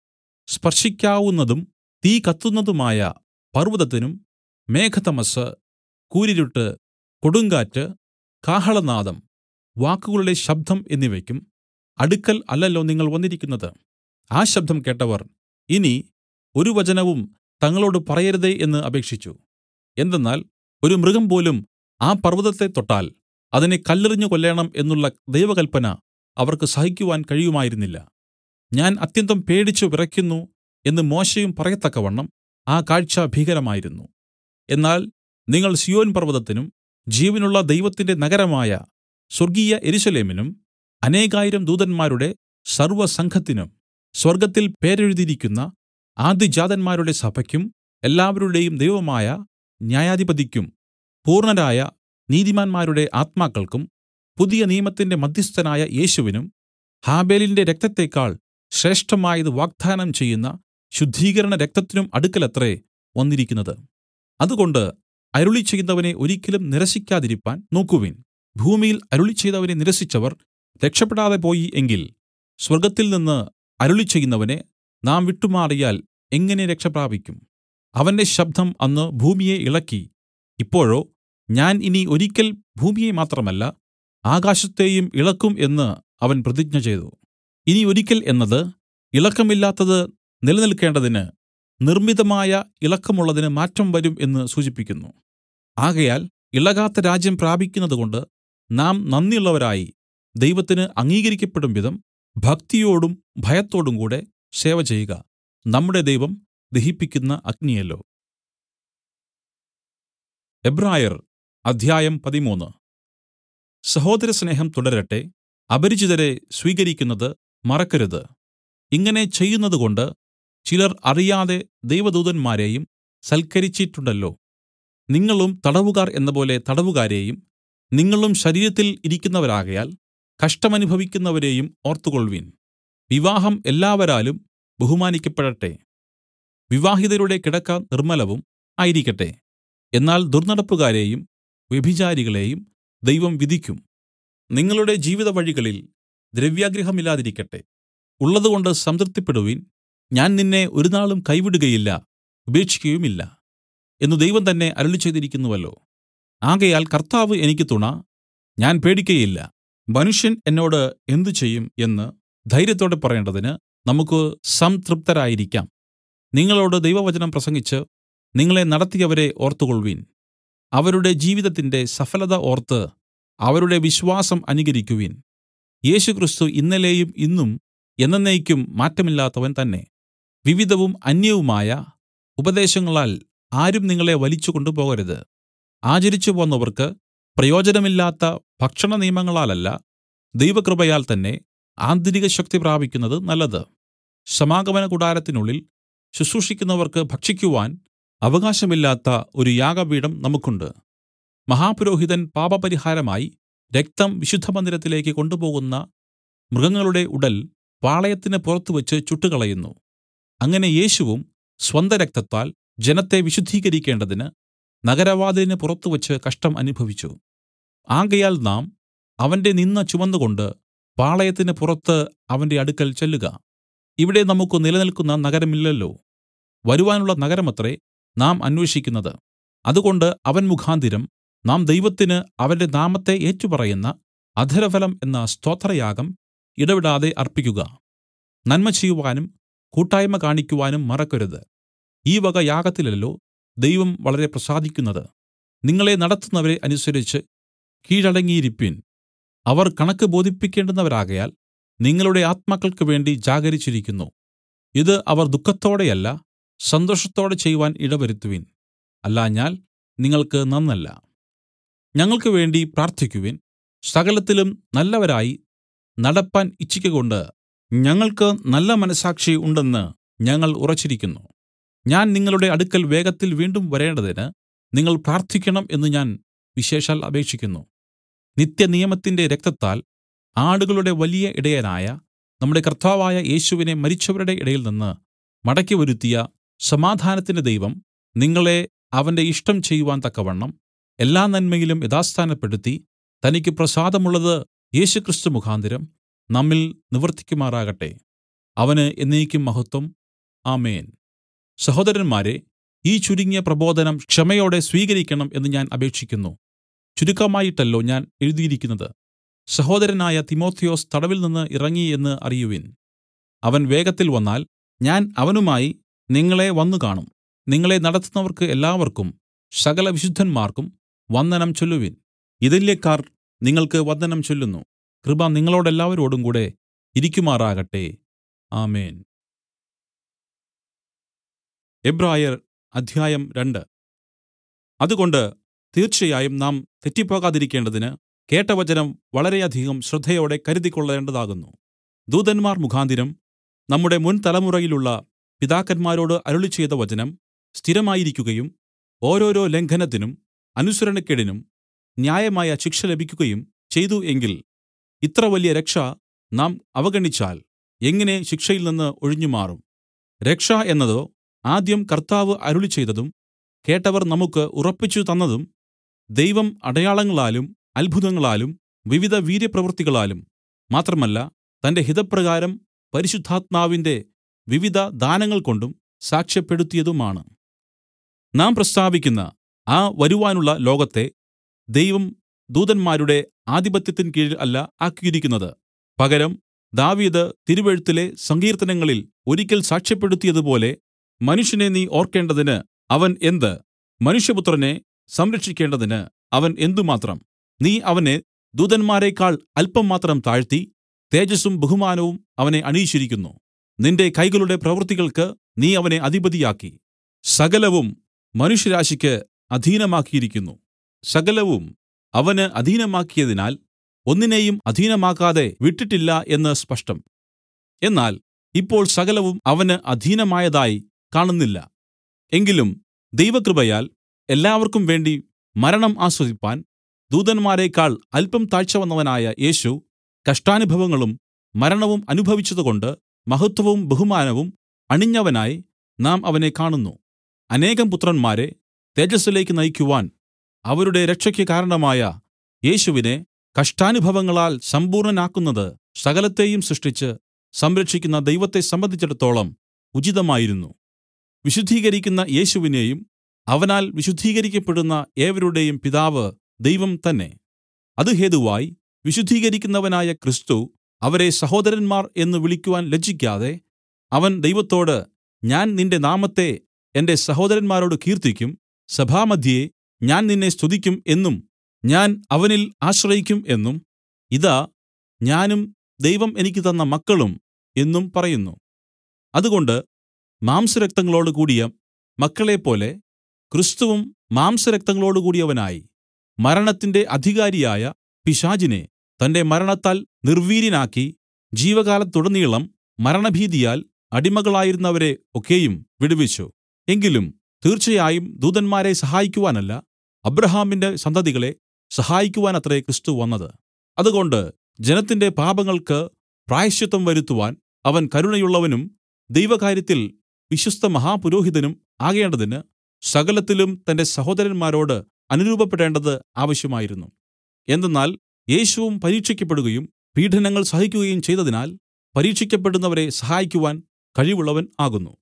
സ്പർശിക്കാവുന്നതും തീ കത്തുന്നതുമായ പർവ്വതത്തിനും മേഘതമസ്സ് കൂരിരുട്ട് കൊടുങ്കാറ്റ് കാഹളനാദം വാക്കുകളുടെ ശബ്ദം എന്നിവയ്ക്കും അടുക്കൽ അല്ലല്ലോ നിങ്ങൾ വന്നിരിക്കുന്നത് ആ ശബ്ദം കേട്ടവർ ഇനി ഒരു വചനവും തങ്ങളോട് പറയരുതേ എന്ന് അപേക്ഷിച്ചു എന്തെന്നാൽ ഒരു മൃഗം പോലും ആ പർവ്വതത്തെ തൊട്ടാൽ അതിനെ കല്ലെറിഞ്ഞു കൊല്ലേണം എന്നുള്ള ദൈവകൽപ്പന അവർക്ക് സഹിക്കുവാൻ കഴിയുമായിരുന്നില്ല ഞാൻ അത്യന്തം പേടിച്ചു വിറയ്ക്കുന്നു എന്ന് മോശയും പറയത്തക്കവണ്ണം ആ കാഴ്ച ഭീകരമായിരുന്നു എന്നാൽ നിങ്ങൾ സിയോൻ പർവ്വതത്തിനും ജീവനുള്ള ദൈവത്തിന്റെ നഗരമായ സ്വർഗീയ യെരൂശലേമിനും അനേകായിരം ദൂതന്മാരുടെ സർവ്വസംഘത്തിനും സ്വർഗ്ഗത്തിൽ പേരെഴുതിയിരിക്കുന്ന ആദ്യജാതന്മാരുടെ സഭയ്ക്കും എല്ലാവരുടെയും ദൈവമായ ന്യായാധിപതിക്കും പൂർണ്ണരായ നീതിമാന്മാരുടെ ആത്മാക്കൾക്കും പുതിയ നിയമത്തിന്റെ മദ്ധ്യസ്ഥനായ യേശുവിനും ഹാബേലിന്റെ രക്തത്തേക്കാൾ ശ്രേഷ്ഠമായത് വാഗ്ദാനം ചെയ്യുന്ന ശുദ്ധീകരണ രക്തത്തിനും അടുക്കലത്രേ വന്നിരിക്കുന്നത് അതുകൊണ്ട് അരുളി ചെയ്യുന്നവനെ ഒരിക്കലും നിരസിക്കാതിരിപ്പാൻ നോക്കുവിൻ ഭൂമിയിൽ അരുളി ചെയ്തവനെ നിരസിച്ചവർ രക്ഷപ്പെടാതെ പോയി എങ്കിൽ സ്വർഗ്ഗത്തിൽ നിന്ന് അരുളി ചെയ്യുന്നവനെ നാം വിട്ടുമാറിയാൽ എങ്ങനെ രക്ഷപ്രാപിക്കും അവന്റെ ശബ്ദം അന്ന് ഭൂമിയെ ഇളക്കി ഇപ്പോഴോ ഞാൻ ഇനി ഒരിക്കൽ ഭൂമിയെ മാത്രമല്ല ആകാശത്തെയും ഇളക്കും എന്ന് അവൻ പ്രതിജ്ഞ ചെയ്തു ഇനി ഒരിക്കൽ എന്നത് ഇളക്കമില്ലാത്തത് നിലനിൽക്കേണ്ടതിന് നിർമ്മിതമായ ഇളക്കമുള്ളതിന് മാറ്റം വരും എന്ന് സൂചിപ്പിക്കുന്നു ആകയാൽ ഇളകാത്ത രാജ്യം പ്രാപിക്കുന്നതുകൊണ്ട് നാം നന്ദിയുള്ളവരായി ദൈവത്തിന് അംഗീകരിക്കപ്പെടും വിധം ഭക്തിയോടും ഭയത്തോടും കൂടെ സേവ ചെയ്യുക നമ്മുടെ ദൈവം ദഹിപ്പിക്കുന്ന അഗ്നിയല്ലോ എബ്രായർ അധ്യായം പതിമൂന്ന് സഹോദരസ്നേഹം തുടരട്ടെ അപരിചിതരെ സ്വീകരിക്കുന്നത് മറക്കരുത് ഇങ്ങനെ ചെയ്യുന്നതുകൊണ്ട് ചിലർ അറിയാതെ ദൈവദൂതന്മാരെയും സൽക്കരിച്ചിട്ടുണ്ടല്ലോ നിങ്ങളും തടവുകാർ എന്നപോലെ തടവുകാരെയും നിങ്ങളും ശരീരത്തിൽ ഇരിക്കുന്നവരാകയാൽ കഷ്ടമനുഭവിക്കുന്നവരെയും ഓർത്തുകൊൾവിൻ വിവാഹം എല്ലാവരാലും ബഹുമാനിക്കപ്പെടട്ടെ വിവാഹിതരുടെ കിടക്ക നിർമ്മലവും ആയിരിക്കട്ടെ എന്നാൽ ദുർന്നടപ്പുകാരെയും വ്യഭിചാരികളെയും ദൈവം വിധിക്കും നിങ്ങളുടെ ജീവിതവഴികളിൽ ദ്രവ്യാഗ്രഹമില്ലാതിരിക്കട്ടെ ഉള്ളതുകൊണ്ട് സംതൃപ്തിപ്പെടുവിൻ ഞാൻ നിന്നെ ഒരുനാളും കൈവിടുകയില്ല ഉപേക്ഷിക്കുകയുമില്ല എന്നു ദൈവം തന്നെ അരുളിച്ചെയ്തിരിക്കുന്നുവല്ലോ ആകയാൽ കർത്താവ് എനിക്ക് തുണ ഞാൻ പേടിക്കയില്ല മനുഷ്യൻ എന്നോട് എന്ത് ചെയ്യും എന്ന് ധൈര്യത്തോടെ പറയേണ്ടതിന് നമുക്ക് സംതൃപ്തരായിരിക്കാം നിങ്ങളോട് ദൈവവചനം പ്രസംഗിച്ച് നിങ്ങളെ നടത്തിയവരെ ഓർത്തുകൊൾവിൻ അവരുടെ ജീവിതത്തിന്റെ സഫലത ഓർത്ത് അവരുടെ വിശ്വാസം അനുകരിക്കുവിൻ യേശുക്രിസ്തു ഇന്നലെയും ഇന്നും എന്നേക്കും മാറ്റമില്ലാത്തവൻ തന്നെ വിവിധവും അന്യവുമായ ഉപദേശങ്ങളാൽ ആരും നിങ്ങളെ വലിച്ചു കൊണ്ടുപോകരുത് ആചരിച്ചു പോന്നവർക്ക് പ്രയോജനമില്ലാത്ത ഭക്ഷണ നിയമങ്ങളാലല്ല ദൈവകൃപയാൽ തന്നെ ആന്തരിക ശക്തി പ്രാപിക്കുന്നത് നല്ലത് സമാഗമന കൂടാരത്തിനുള്ളിൽ ശുശ്രൂഷിക്കുന്നവർക്ക് ഭക്ഷിക്കുവാൻ അവകാശമില്ലാത്ത ഒരു യാഗപീഠം നമുക്കുണ്ട് മഹാപുരോഹിതൻ പാപപരിഹാരമായി രക്തം വിശുദ്ധമന്ദിരത്തിലേക്ക് കൊണ്ടുപോകുന്ന മൃഗങ്ങളുടെ ഉടൽ പാളയത്തിന് പുറത്തുവച്ച് ചുട്ടുകളയുന്നു അങ്ങനെ യേശുവും സ്വന്തരക്തത്താൽ ജനത്തെ വിശുദ്ധീകരിക്കേണ്ടതിന് നഗരവാതിലിന് പുറത്തുവച്ച് കഷ്ടം അനുഭവിച്ചു ആകയാൽ നാം അവന്റെ നിന്ന ചുമന്നുകൊണ്ട് പാളയത്തിന് പുറത്ത് അവന്റെ അടുക്കൽ ചെല്ലുക ഇവിടെ നമുക്ക് നിലനിൽക്കുന്ന നഗരമില്ലല്ലോ വരുവാനുള്ള നഗരമത്രേ നാം അന്വേഷിക്കുന്നത് അതുകൊണ്ട് അവൻ മുഖാന്തരം നാം ദൈവത്തിന് അവന്റെ നാമത്തെ ഏറ്റുപറയുന്ന അധരഫലം എന്ന സ്തോത്രയാഗം ഇടവിടാതെ അർപ്പിക്കുക നന്മ ചെയ്യുവാനും കൂട്ടായ്മ കാണിക്കുവാനും മറക്കരുത് ഈ വക യാഗത്തിലല്ലോ ദൈവം വളരെ പ്രസാദിക്കുന്നത് നിങ്ങളെ നടത്തുന്നവരെ അനുസരിച്ച് കീഴടങ്ങിയിരിപ്പിൻ അവർ കണക്ക് ബോധിപ്പിക്കേണ്ടുന്നവരാകയാൽ നിങ്ങളുടെ ആത്മാക്കൾക്ക് വേണ്ടി ജാഗരിച്ചിരിക്കുന്നു ഇത് അവർ ദുഃഖത്തോടെയല്ല സന്തോഷത്തോടെ ചെയ്യുവാൻ ഇടവരുത്തുവിൻ അല്ലാഞ്ഞാൽ നിങ്ങൾക്ക് നന്നല്ല ഞങ്ങൾക്ക് വേണ്ടി പ്രാർത്ഥിക്കുവിൻ സകലത്തിലും നല്ലവരായി നടപ്പാൻ ഇച്ഛിക്കകൊണ്ട് ഞങ്ങൾക്ക് നല്ല മനസ്സാക്ഷി ഉണ്ടെന്ന് ഞങ്ങൾ ഉറച്ചിരിക്കുന്നു ഞാൻ നിങ്ങളുടെ അടുക്കൽ വേഗത്തിൽ വീണ്ടും വരേണ്ടതിന് നിങ്ങൾ പ്രാർത്ഥിക്കണം എന്ന് ഞാൻ വിശേഷാൽ അപേക്ഷിക്കുന്നു നിത്യനിയമത്തിന്റെ രക്തത്താൽ ആടുകളുടെ വലിയ ഇടയനായ നമ്മുടെ കർത്താവായ യേശുവിനെ മരിച്ചവരുടെ ഇടയിൽ നിന്ന് മടക്കി വരുത്തിയ സമാധാനത്തിന്റെ ദൈവം നിങ്ങളെ അവന്റെ ഇഷ്ടം ചെയ്യുവാൻ തക്കവണ്ണം എല്ലാ നന്മയിലും യഥാസ്ഥാനപ്പെടുത്തി തനിക്ക് പ്രസാദമുള്ളത് യേശുക്രിസ്തു മുഖാന്തരം നമ്മിൽ നിവർത്തിക്കുമാറാകട്ടെ അവന് എന്നേക്കും മഹത്വം ആമേൻ സഹോദരന്മാരെ ഈ ചുരുങ്ങിയ പ്രബോധനം ക്ഷമയോടെ സ്വീകരിക്കണം എന്ന് ഞാൻ അപേക്ഷിക്കുന്നു ചുരുക്കമായിട്ടല്ലോ ഞാൻ എഴുതിയിരിക്കുന്നത് സഹോദരനായ തിമോത്തിയോസ് തടവിൽ നിന്ന് ഇറങ്ങി എന്ന് അറിയുവിൻ അവൻ വേഗത്തിൽ വന്നാൽ ഞാൻ അവനുമായി നിങ്ങളെ വന്നു കാണും നിങ്ങളെ നടത്തുന്നവർക്ക് എല്ലാവർക്കും സകല വിശുദ്ധന്മാർക്കും വന്ദനം ചൊല്ലുവിൻ ഇതല്യക്കാർ നിങ്ങൾക്ക് വന്ദനം ചൊല്ലുന്നു കൃപ നിങ്ങളോടെല്ലാവരോടും കൂടെ ഇരിക്കുമാറാകട്ടെ ആമേൻ എബ്രായർ അധ്യായം രണ്ട് അതുകൊണ്ട് തീർച്ചയായും നാം തെറ്റിപ്പോകാതിരിക്കേണ്ടതിന് കേട്ട വചനം വളരെയധികം ശ്രദ്ധയോടെ കരുതിക്കൊള്ളേണ്ടതാകുന്നു ദൂതന്മാർ മുഖാന്തരം നമ്മുടെ മുൻ തലമുറയിലുള്ള പിതാക്കന്മാരോട് അരുളിച്ചെയ്ത വചനം സ്ഥിരമായിരിക്കുകയും ഓരോരോ ലംഘനത്തിനും അനുസരണക്കേടിനും ന്യായമായ ശിക്ഷ ലഭിക്കുകയും ചെയ്തു എങ്കിൽ ഇത്ര വലിയ രക്ഷ നാം അവഗണിച്ചാൽ എങ്ങനെ ശിക്ഷയിൽ നിന്ന് ഒഴിഞ്ഞുമാറും രക്ഷ എന്നതോ ആദ്യം കർത്താവ് അരുളിച്ചെയ്തതും കേട്ടവർ നമുക്ക് ഉറപ്പിച്ചു തന്നതും ദൈവം അടയാളങ്ങളാലും അത്ഭുതങ്ങളാലും വിവിധ വീര്യപ്രവൃത്തികളാലും മാത്രമല്ല തന്റെ ഹിതപ്രകാരം പരിശുദ്ധാത്മാവിന്റെ വിവിധ ദാനങ്ങൾ കൊണ്ടും സാക്ഷ്യപ്പെടുത്തിയതുമാണ് നാം പ്രസ്താവിക്കുന്ന ആ വരുവാനുള്ള ലോകത്തെ ദൈവം ദൂതന്മാരുടെ ആധിപത്യത്തിൻ കീഴിൽ അല്ല ആക്കിയിരിക്കുന്നത് പകരം ദാവീദ് തിരുവെഴുത്തിലെ സങ്കീർത്തനങ്ങളിൽ ഒരിക്കൽ സാക്ഷ്യപ്പെടുത്തിയതുപോലെ മനുഷ്യനെ നീ ഓർക്കേണ്ടതിന് അവൻ എന്ത് മനുഷ്യപുത്രനെ സംരക്ഷിക്കേണ്ടതിന് അവൻ എന്തുമാത്രം നീ അവനെ ദൂതന്മാരെക്കാൾ അല്പം മാത്രം താഴ്ത്തി തേജസ്സും ബഹുമാനവും അവനെ അണിയിച്ചിരിക്കുന്നു നിന്റെ കൈകളുടെ പ്രവൃത്തികൾക്ക് നീ അവനെ അധിപതിയാക്കി സകലവും മനുഷ്യരാശിക്ക് അധീനമാക്കിയിരിക്കുന്നു സകലവും അവന് അധീനമാക്കിയതിനാൽ ഒന്നിനെയും അധീനമാക്കാതെ വിട്ടിട്ടില്ല എന്ന് സ്പഷ്ടം എന്നാൽ ഇപ്പോൾ സകലവും അവന് അധീനമായതായി കാണുന്നില്ല എങ്കിലും ദൈവകൃപയാൽ എല്ലാവർക്കും വേണ്ടി മരണം ആസ്വദിപ്പാൻ ദൂതന്മാരെക്കാൾ അല്പം താഴ്ച വന്നവനായ യേശു കഷ്ടാനുഭവങ്ങളും മരണവും അനുഭവിച്ചതുകൊണ്ട് മഹത്വവും ബഹുമാനവും അണിഞ്ഞവനായി നാം അവനെ കാണുന്നു അനേകം പുത്രന്മാരെ തേജസ്സിലേക്ക് നയിക്കുവാൻ അവരുടെ രക്ഷയ്ക്ക് കാരണമായ യേശുവിനെ കഷ്ടാനുഭവങ്ങളാൽ സമ്പൂർണ്ണനാക്കുന്നത് സകലത്തെയും സൃഷ്ടിച്ച് സംരക്ഷിക്കുന്ന ദൈവത്തെ സംബന്ധിച്ചിടത്തോളം ഉചിതമായിരുന്നു വിശുദ്ധീകരിക്കുന്ന യേശുവിനെയും അവനാൽ വിശുദ്ധീകരിക്കപ്പെടുന്ന ഏവരുടെയും പിതാവ് ദൈവം തന്നെ അത് ഹേതുവായി വിശുദ്ധീകരിക്കുന്നവനായ ക്രിസ്തു അവരെ സഹോദരന്മാർ എന്ന് വിളിക്കുവാൻ ലജ്ജിക്കാതെ അവൻ ദൈവത്തോട് ഞാൻ നിന്റെ നാമത്തെ എന്റെ സഹോദരന്മാരോട് കീർത്തിക്കും സഭാമധ്യേ ഞാൻ നിന്നെ സ്തുതിക്കും എന്നും ഞാൻ അവനിൽ ആശ്രയിക്കും എന്നും ഇതാ ഞാനും ദൈവം എനിക്ക് തന്ന മക്കളും എന്നും പറയുന്നു അതുകൊണ്ട് മാംസരക്തങ്ങളോട് കൂടിയ മക്കളെപ്പോലെ ക്രിസ്തുവും മാംസരക്തങ്ങളോട് കൂടിയവനായി മരണത്തിന്റെ അധികാരിയായ പിശാചിനെ തന്റെ മരണത്താൽ നിർവീര്യനാക്കി ജീവകാലത്തുടനീളം മരണഭീതിയാൽ അടിമകളായിരുന്നവരെ ഒക്കെയും വിടുവിച്ചു എങ്കിലും തീർച്ചയായും ദൂതന്മാരെ സഹായിക്കുവാനല്ല അബ്രഹാമിന്റെ സന്തതികളെ സഹായിക്കുവാനത്രേ ക്രിസ്തു വന്നത് അതുകൊണ്ട് ജനത്തിന്റെ പാപങ്ങൾക്ക് പ്രായശ്ചിത്തം വരുത്തുവാൻ അവൻ കരുണയുള്ളവനും ദൈവകാര്യത്തിൽ വിശ്വസ്ത മഹാപുരോഹിതനും ആകേണ്ടതിന് സകലത്തിലും തന്റെ സഹോദരന്മാരോട് അനുരൂപപ്പെടേണ്ടത് ആവശ്യമായിരുന്നു എന്തെന്നാൽ യേശുവും പരീക്ഷിക്കപ്പെടുകയും പീഡനങ്ങൾ സഹിക്കുകയും ചെയ്തതിനാൽ പരീക്ഷിക്കപ്പെടുന്നവരെ സഹായിക്കുവാൻ കഴിവുള്ളവൻ ആകുന്നു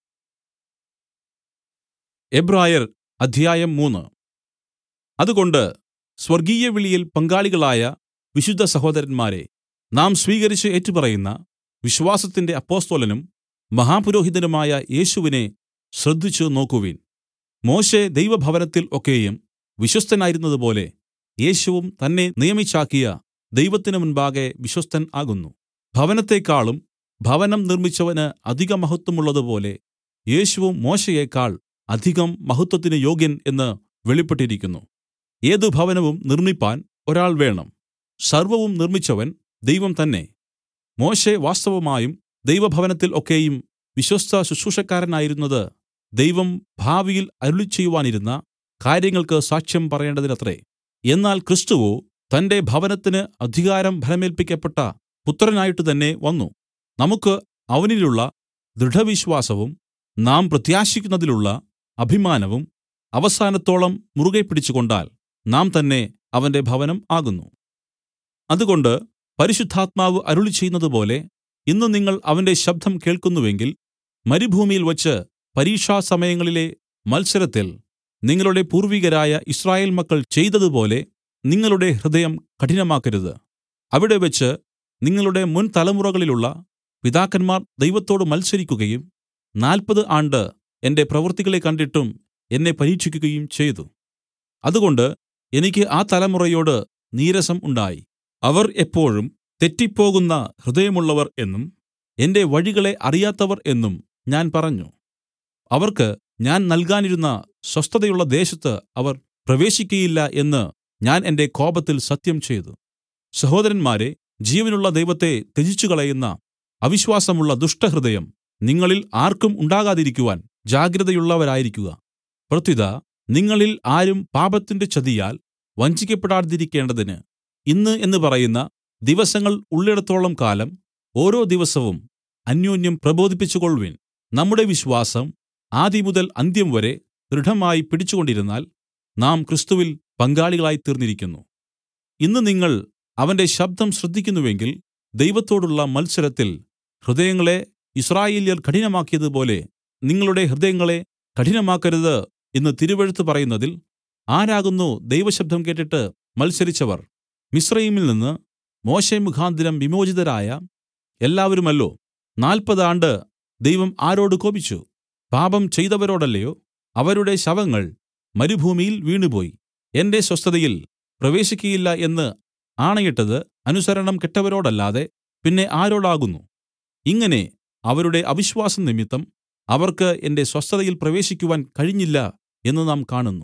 എബ്രായർ അധ്യായം മൂന്ന് അതുകൊണ്ട് സ്വർഗീയ വിളിയിൽ പങ്കാളികളായ വിശുദ്ധ സഹോദരന്മാരെ നാം സ്വീകരിച്ച് ഏറ്റുപറയുന്ന വിശ്വാസത്തിന്റെ അപ്പൊസ്തലനും മഹാപുരോഹിതനുമായ യേശുവിനെ ശ്രദ്ധിച്ചു നോക്കുവിൻ മോശെ ദൈവഭവനത്തിൽ ഒക്കെയും വിശ്വസ്തനായിരുന്നതുപോലെ യേശുവും തന്നെ നിയമിച്ചാക്കിയ ദൈവത്തിന് മുൻപാകെ വിശ്വസ്തൻ ആകുന്നു ഭവനത്തെക്കാളും ഭവനം നിർമ്മിച്ചവന് അധിക മഹത്വമുള്ളതുപോലെ യേശുവും മോശയേക്കാൾ അധികം മഹത്വത്തിന് യോഗ്യൻ എന്ന് വെളിപ്പെട്ടിരിക്കുന്നു ഏത് ഭവനവും നിർമ്മിപ്പാൻ ഒരാൾ വേണം സർവ്വവും നിർമ്മിച്ചവൻ ദൈവം തന്നെ മോശെ വാസ്തവമായും ദൈവഭവനത്തിൽ ഒക്കെയും വിശ്വസ്ത ശുശ്രൂഷക്കാരനായിരുന്നത് ദൈവം ഭാവിയിൽ അരുളിച്ചെയ്യുവാനിരുന്ന കാര്യങ്ങൾക്ക് സാക്ഷ്യം പറയേണ്ടതിനത്രേ എന്നാൽ ക്രിസ്തുവോ തന്റെ ഭവനത്തിന് അധികാരം ഫലമേൽപ്പിക്കപ്പെട്ട പുത്രനായിട്ട് തന്നെ വന്നു നമുക്ക് അവനിലുള്ള ദൃഢവിശ്വാസവും നാം പ്രത്യാശിക്കുന്നതിലുള്ള അഭിമാനവും അവസാനത്തോളം മുറുകെ പിടിച്ചുകൊണ്ടാൽ നാം തന്നെ അവന്റെ ഭവനം ആകുന്നു അതുകൊണ്ട് പരിശുദ്ധാത്മാവ് അരുളിച്ചെയ്യുന്നതുപോലെ ഇന്ന് നിങ്ങൾ അവന്റെ ശബ്ദം കേൾക്കുന്നുവെങ്കിൽ മരുഭൂമിയിൽ വച്ച് പരീക്ഷാസമയങ്ങളിലെ മത്സരത്തിൽ നിങ്ങളുടെ പൂർവികരായ ഇസ്രായേൽ മക്കൾ ചെയ്തതുപോലെ നിങ്ങളുടെ ഹൃദയം കഠിനമാക്കരുത് അവിടെ വെച്ച് നിങ്ങളുടെ മുൻ തലമുറകളിലുള്ള പിതാക്കന്മാർ ദൈവത്തോട് മത്സരിക്കുകയും നാൽപ്പത് ആണ്ട് എന്റെ പ്രവൃത്തികളെ കണ്ടിട്ടും എന്നെ പരീക്ഷിക്കുകയും ചെയ്തു അതുകൊണ്ട് എനിക്ക് ആ തലമുറയോട് നീരസം ഉണ്ടായി അവർ എപ്പോഴും തെറ്റിപ്പോകുന്ന ഹൃദയമുള്ളവർ എന്നും എന്റെ വഴികളെ അറിയാത്തവർ എന്നും ഞാൻ പറഞ്ഞു അവർക്ക് ഞാൻ നൽകാനിരുന്ന സ്വസ്ഥതയുള്ള ദേശത്ത് അവർ പ്രവേശിക്കയില്ല എന്ന് ഞാൻ എന്റെ കോപത്തിൽ സത്യം ചെയ്തു സഹോദരന്മാരെ ജീവനുള്ള ദൈവത്തെ ത്യജിച്ചുകളയുന്ന അവിശ്വാസമുള്ള ദുഷ്ടഹൃദയം നിങ്ങളിൽ ആർക്കും ഉണ്ടാകാതിരിക്കുവാൻ ജാഗ്രതയുള്ളവരായിരിക്കുക പ്രത്യുത നിങ്ങളിൽ ആരും പാപത്തിന്റെ ചതിയാൽ വഞ്ചിക്കപ്പെടാതിരിക്കേണ്ടതിന് ഇന്ന് എന്ന് പറയുന്ന ദിവസങ്ങൾ ഉള്ളിടത്തോളം കാലം ഓരോ ദിവസവും അന്യോന്യം പ്രബോധിപ്പിച്ചുകൊൾവിൻ നമ്മുടെ വിശ്വാസം ആദിമുതൽ അന്ത്യം വരെ ദൃഢമായി പിടിച്ചുകൊണ്ടിരുന്നാൽ നാം ക്രിസ്തുവിൽ പങ്കാളികളായി തീർന്നിരിക്കുന്നു ഇന്ന് നിങ്ങൾ അവന്റെ ശബ്ദം ശ്രദ്ധിക്കുന്നുവെങ്കിൽ ദൈവത്തോടുള്ള മത്സരത്തിൽ ഹൃദയങ്ങളെ ഇസ്രായേല്യർ കഠിനമാക്കിയതുപോലെ നിങ്ങളുടെ ഹൃദയങ്ങളെ കഠിനമാക്കരുത് എന്ന് തിരുവെഴുത്ത് പറയുന്നതിൽ ആരാകുന്നു ദൈവശബ്ദം കേട്ടിട്ട് മത്സരിച്ചവർ മിസ്രയീമിൽ നിന്ന് മോശെ മുഖാന്തരം വിമോചിതരായ എല്ലാവരുമല്ലോ നാൽപ്പത് ആണ്ട് ദൈവം ആരോട് കോപിച്ചു പാപം ചെയ്തവരോടല്ലയോ അവരുടെ ശവങ്ങൾ മരുഭൂമിയിൽ വീണുപോയി എന്റെ സ്വസ്ഥതയിൽ പ്രവേശിക്കയില്ല എന്ന് ആണയിട്ടത് അനുസരണം കെട്ടവരോടല്ലാതെ പിന്നെ ആരോടാകുന്നു ഇങ്ങനെ അവരുടെ അവിശ്വാസം നിമിത്തം അവർക്ക് എന്റെ സ്വസ്ഥതയിൽ പ്രവേശിക്കുവാൻ കഴിഞ്ഞില്ല എന്ന് നാം കാണുന്നു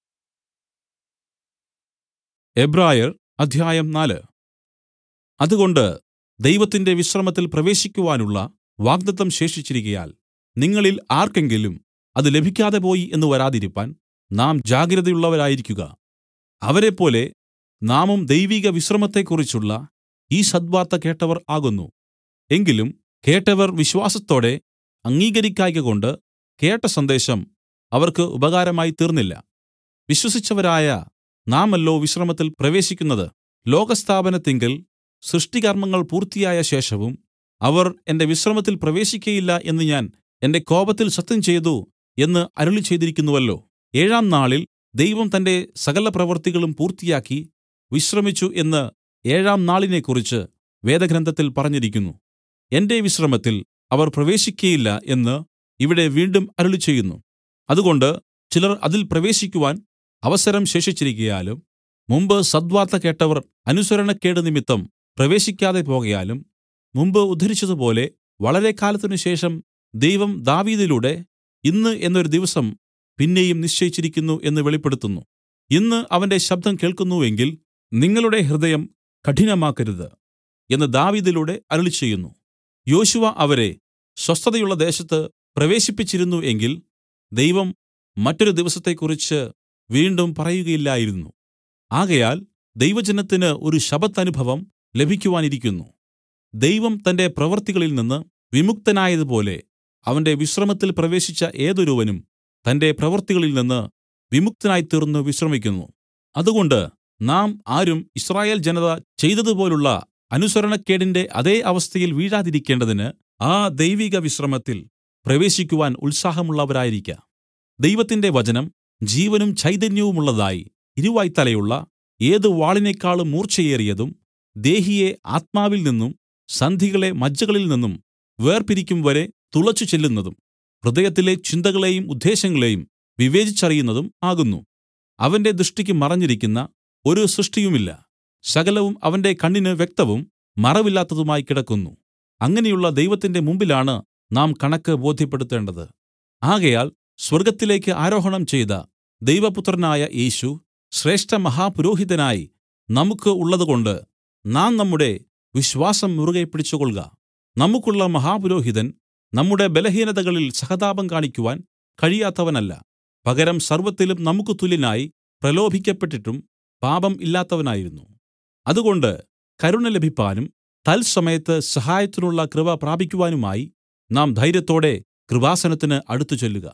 എബ്രായർ അധ്യായം നാല് അതുകൊണ്ട് ദൈവത്തിന്റെ വിശ്രമത്തിൽ പ്രവേശിക്കുവാനുള്ള വാഗ്ദത്തം ശേഷിച്ചിരിക്കയാൽ നിങ്ങളിൽ ആർക്കെങ്കിലും അത് ലഭിക്കാതെ പോയി എന്ന് വരാതിരിപ്പാൻ നാം ജാഗ്രതയുള്ളവരായിരിക്കുക അവരെപ്പോലെ നാമും ദൈവിക വിശ്രമത്തെക്കുറിച്ചുള്ള ഈ സദ്വാർത്ത കേട്ടവർ ആകുന്നു എങ്കിലും കേട്ടവർ വിശ്വാസത്തോടെ അംഗീകരിക്കായ്കകൊണ്ട് കേട്ട സന്ദേശം അവർക്ക് ഉപകാരമായി തീർന്നില്ല വിശ്വസിച്ചവരായ നാമല്ലോ വിശ്രമത്തിൽ പ്രവേശിക്കുന്നത് ലോകസ്ഥാപനത്തിങ്കൽ സൃഷ്ടികർമ്മങ്ങൾ പൂർത്തിയായ ശേഷവും അവർ എന്റെ വിശ്രമത്തിൽ പ്രവേശിക്കയില്ല എന്ന് ഞാൻ എന്റെ കോപത്തിൽ സത്യം ചെയ്തു എന്ന് അരുളിച്ചെയ്തിരിക്കുന്നുവല്ലോ ഏഴാം നാളിൽ ദൈവം തന്റെ സകല പ്രവൃത്തികളും പൂർത്തിയാക്കി വിശ്രമിച്ചു എന്ന് ഏഴാം നാളിനെക്കുറിച്ച് വേദഗ്രന്ഥത്തിൽ പറഞ്ഞിരിക്കുന്നു എന്റെ വിശ്രമത്തിൽ അവർ പ്രവേശിക്കയില്ല എന്ന് ഇവിടെ വീണ്ടും അരുളിച്ചെയ്യുന്നു അതുകൊണ്ട് ചിലർ അതിൽ പ്രവേശിക്കുവാൻ അവസരം ശേഷിച്ചിരിക്കയാലും മുമ്പ് സദ്വാർത്ത കേട്ടവർ അനുസരണക്കേട് നിമിത്തം പ്രവേശിക്കാതെ പോകയാലും മുമ്പ് ഉദ്ധരിച്ചതുപോലെ വളരെ കാലത്തിനു ശേഷം ദൈവം ദാവീദിലൂടെ ഇന്ന് എന്നൊരു ദിവസം പിന്നെയും നിശ്ചയിച്ചിരിക്കുന്നു എന്ന് വെളിപ്പെടുത്തുന്നു ഇന്ന് അവന്റെ ശബ്ദം കേൾക്കുന്നു നിങ്ങളുടെ ഹൃദയം കഠിനമാക്കരുത് എന്ന് ദാവീദിലൂടെ അരുളിച്ചെയ്യുന്നു യോശുവ അവരെ സ്വസ്ഥതയുള്ള ദേശത്ത് പ്രവേശിപ്പിച്ചിരുന്നു എങ്കിൽ ദൈവം മറ്റൊരു ദിവസത്തെക്കുറിച്ച് വീണ്ടും പറയുകയില്ലായിരുന്നു ആകയാൽ ദൈവജനത്തിന് ഒരു ശബത്തനുഭവം ലഭിക്കുവാനിരിക്കുന്നു ദൈവം തന്റെ പ്രവൃത്തികളിൽ നിന്ന് വിമുക്തനായതുപോലെ അവന്റെ വിശ്രമത്തിൽ പ്രവേശിച്ച ഏതൊരുവനും തന്റെ പ്രവൃത്തികളിൽ നിന്ന് വിമുക്തനായിത്തീർന്നു വിശ്രമിക്കുന്നു അതുകൊണ്ട് നാം ആരും ഇസ്രായേൽ ജനത ചെയ്തതുപോലുള്ള അനുസരണക്കേടിന്റെ അതേ അവസ്ഥയിൽ വീഴാതിരിക്കേണ്ടതിന് ആ ദൈവിക വിശ്രമത്തിൽ പ്രവേശിക്കുവാൻ ഉത്സാഹമുള്ളവരായിരിക്ക ദൈവത്തിന്റെ വചനം ജീവനും ചൈതന്യവുമുള്ളതായി ഇരുവായ്ത്തലയുള്ള ഏത് വാളിനേക്കാളും മൂർച്ചയേറിയതും ദേഹിയെ ആത്മാവിൽ നിന്നും സന്ധികളെ മജ്ജകളിൽ നിന്നും വേർപിരിക്കും വരെ തുളച്ചു ചെല്ലുന്നതും ഹൃദയത്തിലെ ചിന്തകളെയും ഉദ്ദേശങ്ങളെയും വിവേചിച്ചറിയുന്നതും ആകുന്നു അവന്റെ ദൃഷ്ടിക്ക് മറഞ്ഞിരിക്കുന്ന ഒരു സൃഷ്ടിയുമില്ല സകലവും അവന്റെ കണ്ണിന് വ്യക്തവും മറവില്ലാത്തതുമായി കിടക്കുന്നു അങ്ങനെയുള്ള ദൈവത്തിന്റെ മുമ്പിലാണ് നാം കണക്ക് ബോധ്യപ്പെടുത്തേണ്ടത് ആകയാൽ സ്വർഗ്ഗത്തിലേക്ക് ആരോഹണം ചെയ്ത ദൈവപുത്രനായ യേശു ശ്രേഷ്ഠമഹാപുരോഹിതനായി നമുക്ക് ഉള്ളതുകൊണ്ട് നാം നമ്മുടെ വിശ്വാസം മുറുകെ പിടിച്ചുകൊൾക നമുക്കുള്ള മഹാപുരോഹിതൻ നമ്മുടെ ബലഹീനതകളിൽ സഹതാപം കാണിക്കുവാൻ കഴിയാത്തവനല്ല പകരം സർവ്വത്തിലും നമുക്ക് തുല്യനായി പ്രലോഭിക്കപ്പെട്ടിട്ടും പാപം ഇല്ലാത്തവനായിരുന്നു അതുകൊണ്ട് കരുണ ലഭിപ്പാനും തൽസമയത്ത് സഹായത്തിനുള്ള കൃപ പ്രാപിക്കുവാനുമായി നാം ധൈര്യത്തോടെ കൃപാസനത്തിന് അടുത്തു ചെല്ലുക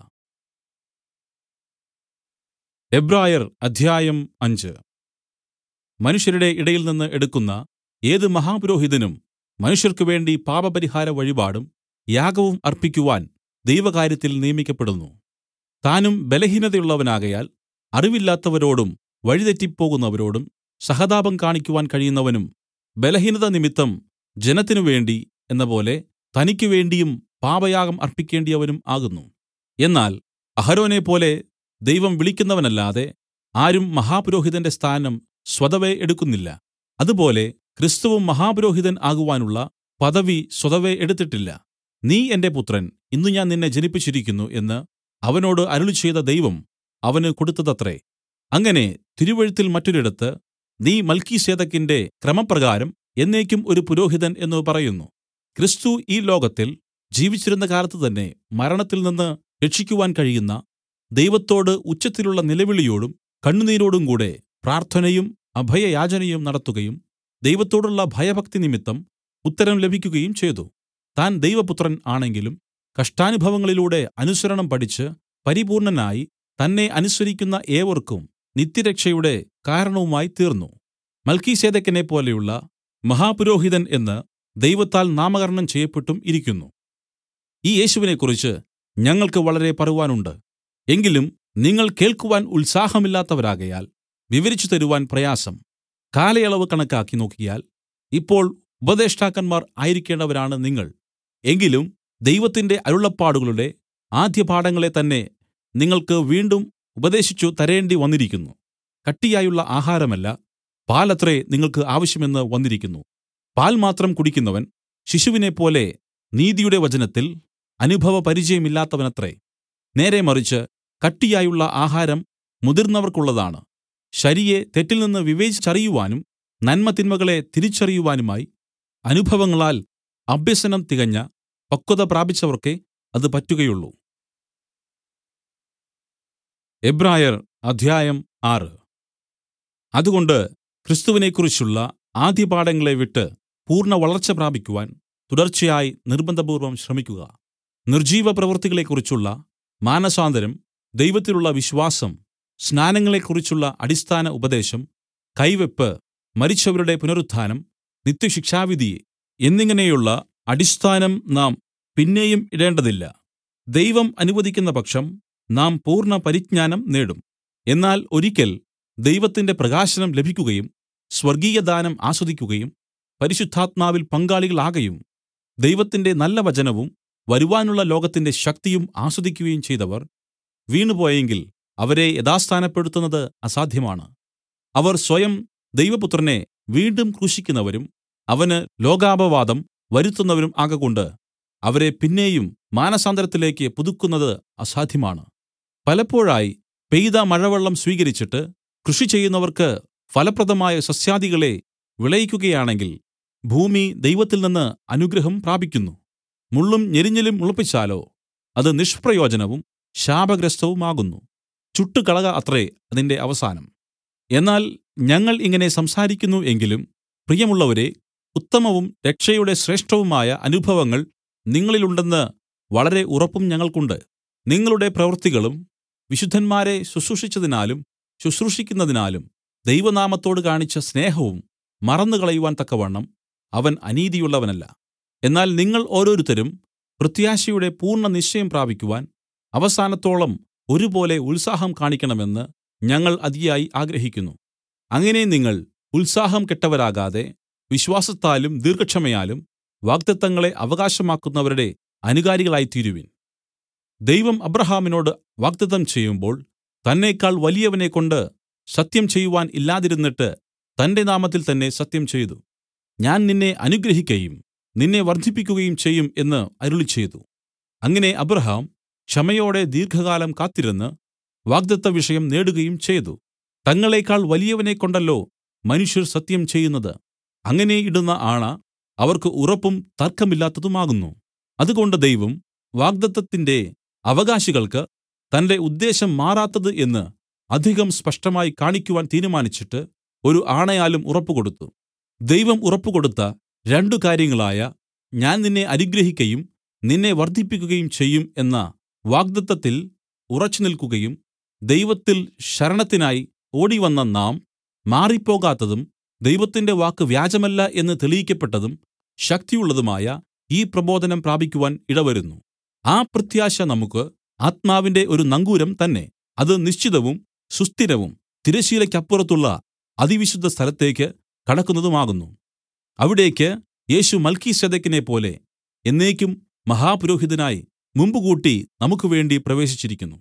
എബ്രായർ അധ്യായം അഞ്ച് മനുഷ്യരുടെ ഇടയിൽ നിന്ന് എടുക്കുന്ന ഏത് മഹാപുരോഹിതനും മനുഷ്യർക്കു വേണ്ടി പാപപരിഹാര വഴിപാടും യാഗവും അർപ്പിക്കുവാൻ ദൈവകാര്യത്തിൽ നിയമിക്കപ്പെടുന്നു താനും ബലഹീനതയുള്ളവനാകയാൽ അറിവില്ലാത്തവരോടും വഴിതെറ്റിപ്പോകുന്നവരോടും സഹതാപം കാണിക്കുവാൻ കഴിയുന്നവനും ബലഹീനത നിമിത്തം ജനത്തിനു വേണ്ടി എന്നപോലെ തനിക്കു വേണ്ടിയും പാപയാഗം അർപ്പിക്കേണ്ടിയവനും ആകുന്നു എന്നാൽ അഹരോനെപ്പോലെ ദൈവം വിളിക്കുന്നവനല്ലാതെ ആരും മഹാപുരോഹിതന്റെ സ്ഥാനം സ്വതവേ എടുക്കുന്നില്ല അതുപോലെ ക്രിസ്തുവും മഹാപുരോഹിതൻ ആകുവാനുള്ള പദവി സ്വതവേ എടുത്തിട്ടില്ല നീ എന്റെ പുത്രൻ ഇന്ന് ഞാൻ നിന്നെ ജനിപ്പിച്ചിരിക്കുന്നു എന്ന് അവനോട് അരുളിച്ചെയ്ത ദൈവം അവന് കൊടുത്തതത്രേ അങ്ങനെ തിരുവഴുത്തിൽ മറ്റൊരിടത്ത് നീ മൽക്കീസേദക്കിന്റെ ക്രമപ്രകാരം എന്നേക്കും ഒരു പുരോഹിതൻ എന്ന് പറയുന്നു ക്രിസ്തു ഈ ലോകത്തിൽ ജീവിച്ചിരുന്ന കാലത്ത് തന്നെ മരണത്തിൽ നിന്ന് രക്ഷിക്കുവാൻ കഴിയുന്ന ദൈവത്തോട് ഉച്ചത്തിലുള്ള നിലവിളിയോടും കണ്ണുനീരോടും കൂടെ പ്രാർത്ഥനയും അഭയയാചനയും നടത്തുകയും ദൈവത്തോടുള്ള ഭയഭക്തി നിമിത്തം ഉത്തരം ലഭിക്കുകയും ചെയ്തു താൻ ദൈവപുത്രൻ ആണെങ്കിലും കഷ്ടാനുഭവങ്ങളിലൂടെ അനുസരണം പഠിച്ച് പരിപൂർണനായി തന്നെ അനുസരിക്കുന്ന ഏവർക്കും നിത്യരക്ഷയുടെ കാരണവുമായി തീർന്നു മൽക്കീസേദക്കിനെ പോലെയുള്ള മഹാപുരോഹിതൻ എന്ന് ദൈവത്താൽ നാമകരണം ചെയ്യപ്പെട്ടും ഇരിക്കുന്നു ഈ യേശുവിനെക്കുറിച്ച് ഞങ്ങൾക്ക് വളരെ പറവാനുണ്ട് എങ്കിലും നിങ്ങൾ കേൾക്കുവാൻ ഉത്സാഹമില്ലാത്തവരാകയാൽ വിവരിച്ചു തരുവാൻ പ്രയാസം കാലയളവ് കണക്കാക്കി നോക്കിയാൽ ഇപ്പോൾ ഉപദേഷ്ടാക്കന്മാർ ആയിരിക്കേണ്ടവരാണ് നിങ്ങൾ എങ്കിലും ദൈവത്തിന്റെ അരുളപ്പാടുകളുടെ ആദ്യപാഠങ്ങളെ തന്നെ നിങ്ങൾക്ക് വീണ്ടും ഉപദേശിച്ചു തരേണ്ടി വന്നിരിക്കുന്നു കട്ടിയായുള്ള ആഹാരമല്ല പാലത്രേ നിങ്ങൾക്ക് ആവശ്യമെന്ന് വന്നിരിക്കുന്നു പാൽ മാത്രം കുടിക്കുന്നവൻ ശിശുവിനെപ്പോലെ നീതിയുടെ വചനത്തിൽ അനുഭവ പരിചയമില്ലാത്തവനത്രേ നേരെ മറിച്ച് കട്ടിയായുള്ള ആഹാരം മുതിർന്നവർക്കുള്ളതാണ് ശരിയെ തെറ്റിൽ നിന്ന് വിവേചിച്ചറിയുവാനും നന്മതിന്മകളെ തിരിച്ചറിയുവാനുമായി അനുഭവങ്ങളാൽ അഭ്യസനം തികഞ്ഞ പക്വത പ്രാപിച്ചവർക്കേ അത് പറ്റുകയുള്ളൂ എബ്രായർ അധ്യായം ആറ് അതുകൊണ്ട് ക്രിസ്തുവിനെക്കുറിച്ചുള്ള ആദ്യപാഠങ്ങളെ വിട്ട് പൂർണ്ണ വളർച്ച പ്രാപിക്കുവാൻ തുടർച്ചയായി നിർബന്ധപൂർവ്വം ശ്രമിക്കുക നിർജ്ജീവ പ്രവൃത്തികളെക്കുറിച്ചുള്ള മാനസാന്തരം ദൈവത്തിലുള്ള വിശ്വാസം സ്നാനങ്ങളെക്കുറിച്ചുള്ള അടിസ്ഥാന ഉപദേശം കൈവെപ്പ് മരിച്ചവരുടെ പുനരുത്ഥാനം നിത്യശിക്ഷാവിധി എന്നിങ്ങനെയുള്ള അടിസ്ഥാനം നാം പിന്നെയും ഇടേണ്ടതില്ല ദൈവം അനുവദിക്കുന്ന പക്ഷം നാം പൂർണ്ണ പരിജ്ഞാനം നേടും എന്നാൽ ഒരിക്കൽ ദൈവത്തിന്റെ പ്രകാശനം ലഭിക്കുകയും സ്വർഗീയദാനം ആസ്വദിക്കുകയും പരിശുദ്ധാത്മാവിൽ പങ്കാളികളാകയും ദൈവത്തിന്റെ നല്ല വചനവും വരുവാനുള്ള ലോകത്തിന്റെ ശക്തിയും ആസ്വദിക്കുകയും ചെയ്തവർ വീണുപോയെങ്കിൽ അവരെ യഥാസ്ഥാനപ്പെടുത്തുന്നത് അസാധ്യമാണ് അവർ സ്വയം ദൈവപുത്രനെ വീണ്ടും ക്രൂശിക്കുന്നവരും അവന് ലോകാപവാദം വരുത്തുന്നവരും ആകകൊണ്ട് അവരെ പിന്നെയും മാനസാന്തരത്തിലേക്ക് പുതുക്കുന്നത് അസാധ്യമാണ് പലപ്പോഴായി പെയ്ത മഴവെള്ളം സ്വീകരിച്ചിട്ട് കൃഷി ചെയ്യുന്നവർക്ക് ഫലപ്രദമായ സസ്യാദികളെ വിളയിക്കുകയാണെങ്കിൽ ഭൂമി ദൈവത്തിൽ നിന്ന് അനുഗ്രഹം പ്രാപിക്കുന്നു മുള്ളും ഞെരിഞ്ഞിലും മുളപ്പിച്ചാലോ അത് നിഷ്പ്രയോജനവും ശാപഗ്രസ്തവുമാകുന്നു ചുട്ടുകളക അത്രേ അതിന്റെ അവസാനം എന്നാൽ ഞങ്ങൾ ഇങ്ങനെ സംസാരിക്കുന്നു എങ്കിലും പ്രിയമുള്ളവരെ ഉത്തമവും രക്ഷയുടെ ശ്രേഷ്ഠവുമായ അനുഭവങ്ങൾ നിങ്ങളിലുണ്ടെന്ന് വളരെ ഉറപ്പും ഞങ്ങൾക്കുണ്ട് നിങ്ങളുടെ പ്രവൃത്തികളും വിശുദ്ധന്മാരെ ശുശ്രൂഷിച്ചതിനാലും ശുശ്രൂഷിക്കുന്നതിനാലും ദൈവനാമത്തോട് കാണിച്ച സ്നേഹവും മറന്നുകളയുവാൻ തക്കവണ്ണം അവൻ അനീതിയുള്ളവനല്ല എന്നാൽ നിങ്ങൾ ഓരോരുത്തരും പ്രത്യാശയുടെ പൂർണ്ണ നിശ്ചയം പ്രാപിക്കുവാൻ അവസാനത്തോളം ഒരുപോലെ ഉത്സാഹം കാണിക്കണമെന്ന് ഞങ്ങൾ അതിയായി ആഗ്രഹിക്കുന്നു അങ്ങനെ നിങ്ങൾ ഉത്സാഹം കെട്ടവരാകാതെ വിശ്വാസത്താലും ദീർഘക്ഷമയാലും വാഗ്ദത്തങ്ങളെ അവകാശമാക്കുന്നവരുടെ അനുകാരികളായിത്തീരുവിൻ ദൈവം അബ്രഹാമിനോട് വാഗ്ദത്തം ചെയ്യുമ്പോൾ തന്നേക്കാൾ വലിയവനെക്കൊണ്ട് സത്യം ചെയ്യുവാൻ ഇല്ലാതിരുന്നിട്ട് തന്റെ നാമത്തിൽ തന്നെ സത്യം ചെയ്തു ഞാൻ നിന്നെ അനുഗ്രഹിക്കയും നിന്നെ വർദ്ധിപ്പിക്കുകയും ചെയ്യും എന്ന് അരുളിച്ചെയ്തു അങ്ങനെ അബ്രഹാം ക്ഷമയോടെ ദീർഘകാലം കാത്തിരുന്ന് വാഗ്ദത്ത വിഷയം നേടുകയും ചെയ്തു തങ്ങളേക്കാൾ വലിയവനെക്കൊണ്ടല്ലോ മനുഷ്യർ സത്യം ചെയ്യുന്നത് അങ്ങനെ ഇടുന്ന ആണ അവർക്ക് ഉറപ്പും തർക്കമില്ലാത്തതുമാകുന്നു അതുകൊണ്ട് ദൈവം വാഗ്ദത്തത്തിന്റെ അവകാശികൾക്ക് തന്റെ ഉദ്ദേശം മാറാത്തത് എന്ന് അധികം സ്പഷ്ടമായി കാണിക്കുവാൻ തീരുമാനിച്ചിട്ട് ഒരു ആണയാലും ഉറപ്പുകൊടുത്തു ദൈവം ഉറപ്പുകൊടുത്ത രണ്ടു കാര്യങ്ങളായ ഞാൻ നിന്നെ അനുഗ്രഹിക്കയും നിന്നെ വർദ്ധിപ്പിക്കുകയും ചെയ്യും എന്ന വാഗ്ദത്തത്തിൽ ഉറച്ചുനിൽക്കുകയും ദൈവത്തിൽ ശരണത്തിനായി ഓടിവന്ന നാം മാറിപ്പോകാത്തതും ദൈവത്തിന്റെ വാക്ക് വ്യാജമല്ല എന്ന് തെളിയിക്കപ്പെട്ടതും ശക്തിയുള്ളതുമായ ഈ പ്രബോധനം പ്രാപിക്കുവാൻ ഇടവരുന്നു ആ പ്രത്യാശ നമുക്ക് ആത്മാവിന്റെ ഒരു നങ്കൂരം തന്നെ അത് നിശ്ചിതവും സുസ്ഥിരവും തിരശീലയ്ക്കപ്പുറത്തുള്ള അതിവിശുദ്ധ സ്ഥലത്തേക്ക് കടക്കുന്നതുമാകുന്നു അവിടേക്ക് യേശു മൽക്കീസെദെക്കിനെ പോലെ എന്നേക്കും മഹാപുരോഹിതനായി മുമ്പുകൂട്ടി നമുക്ക് വേണ്ടി പ്രവേശിച്ചിരിക്കുന്നു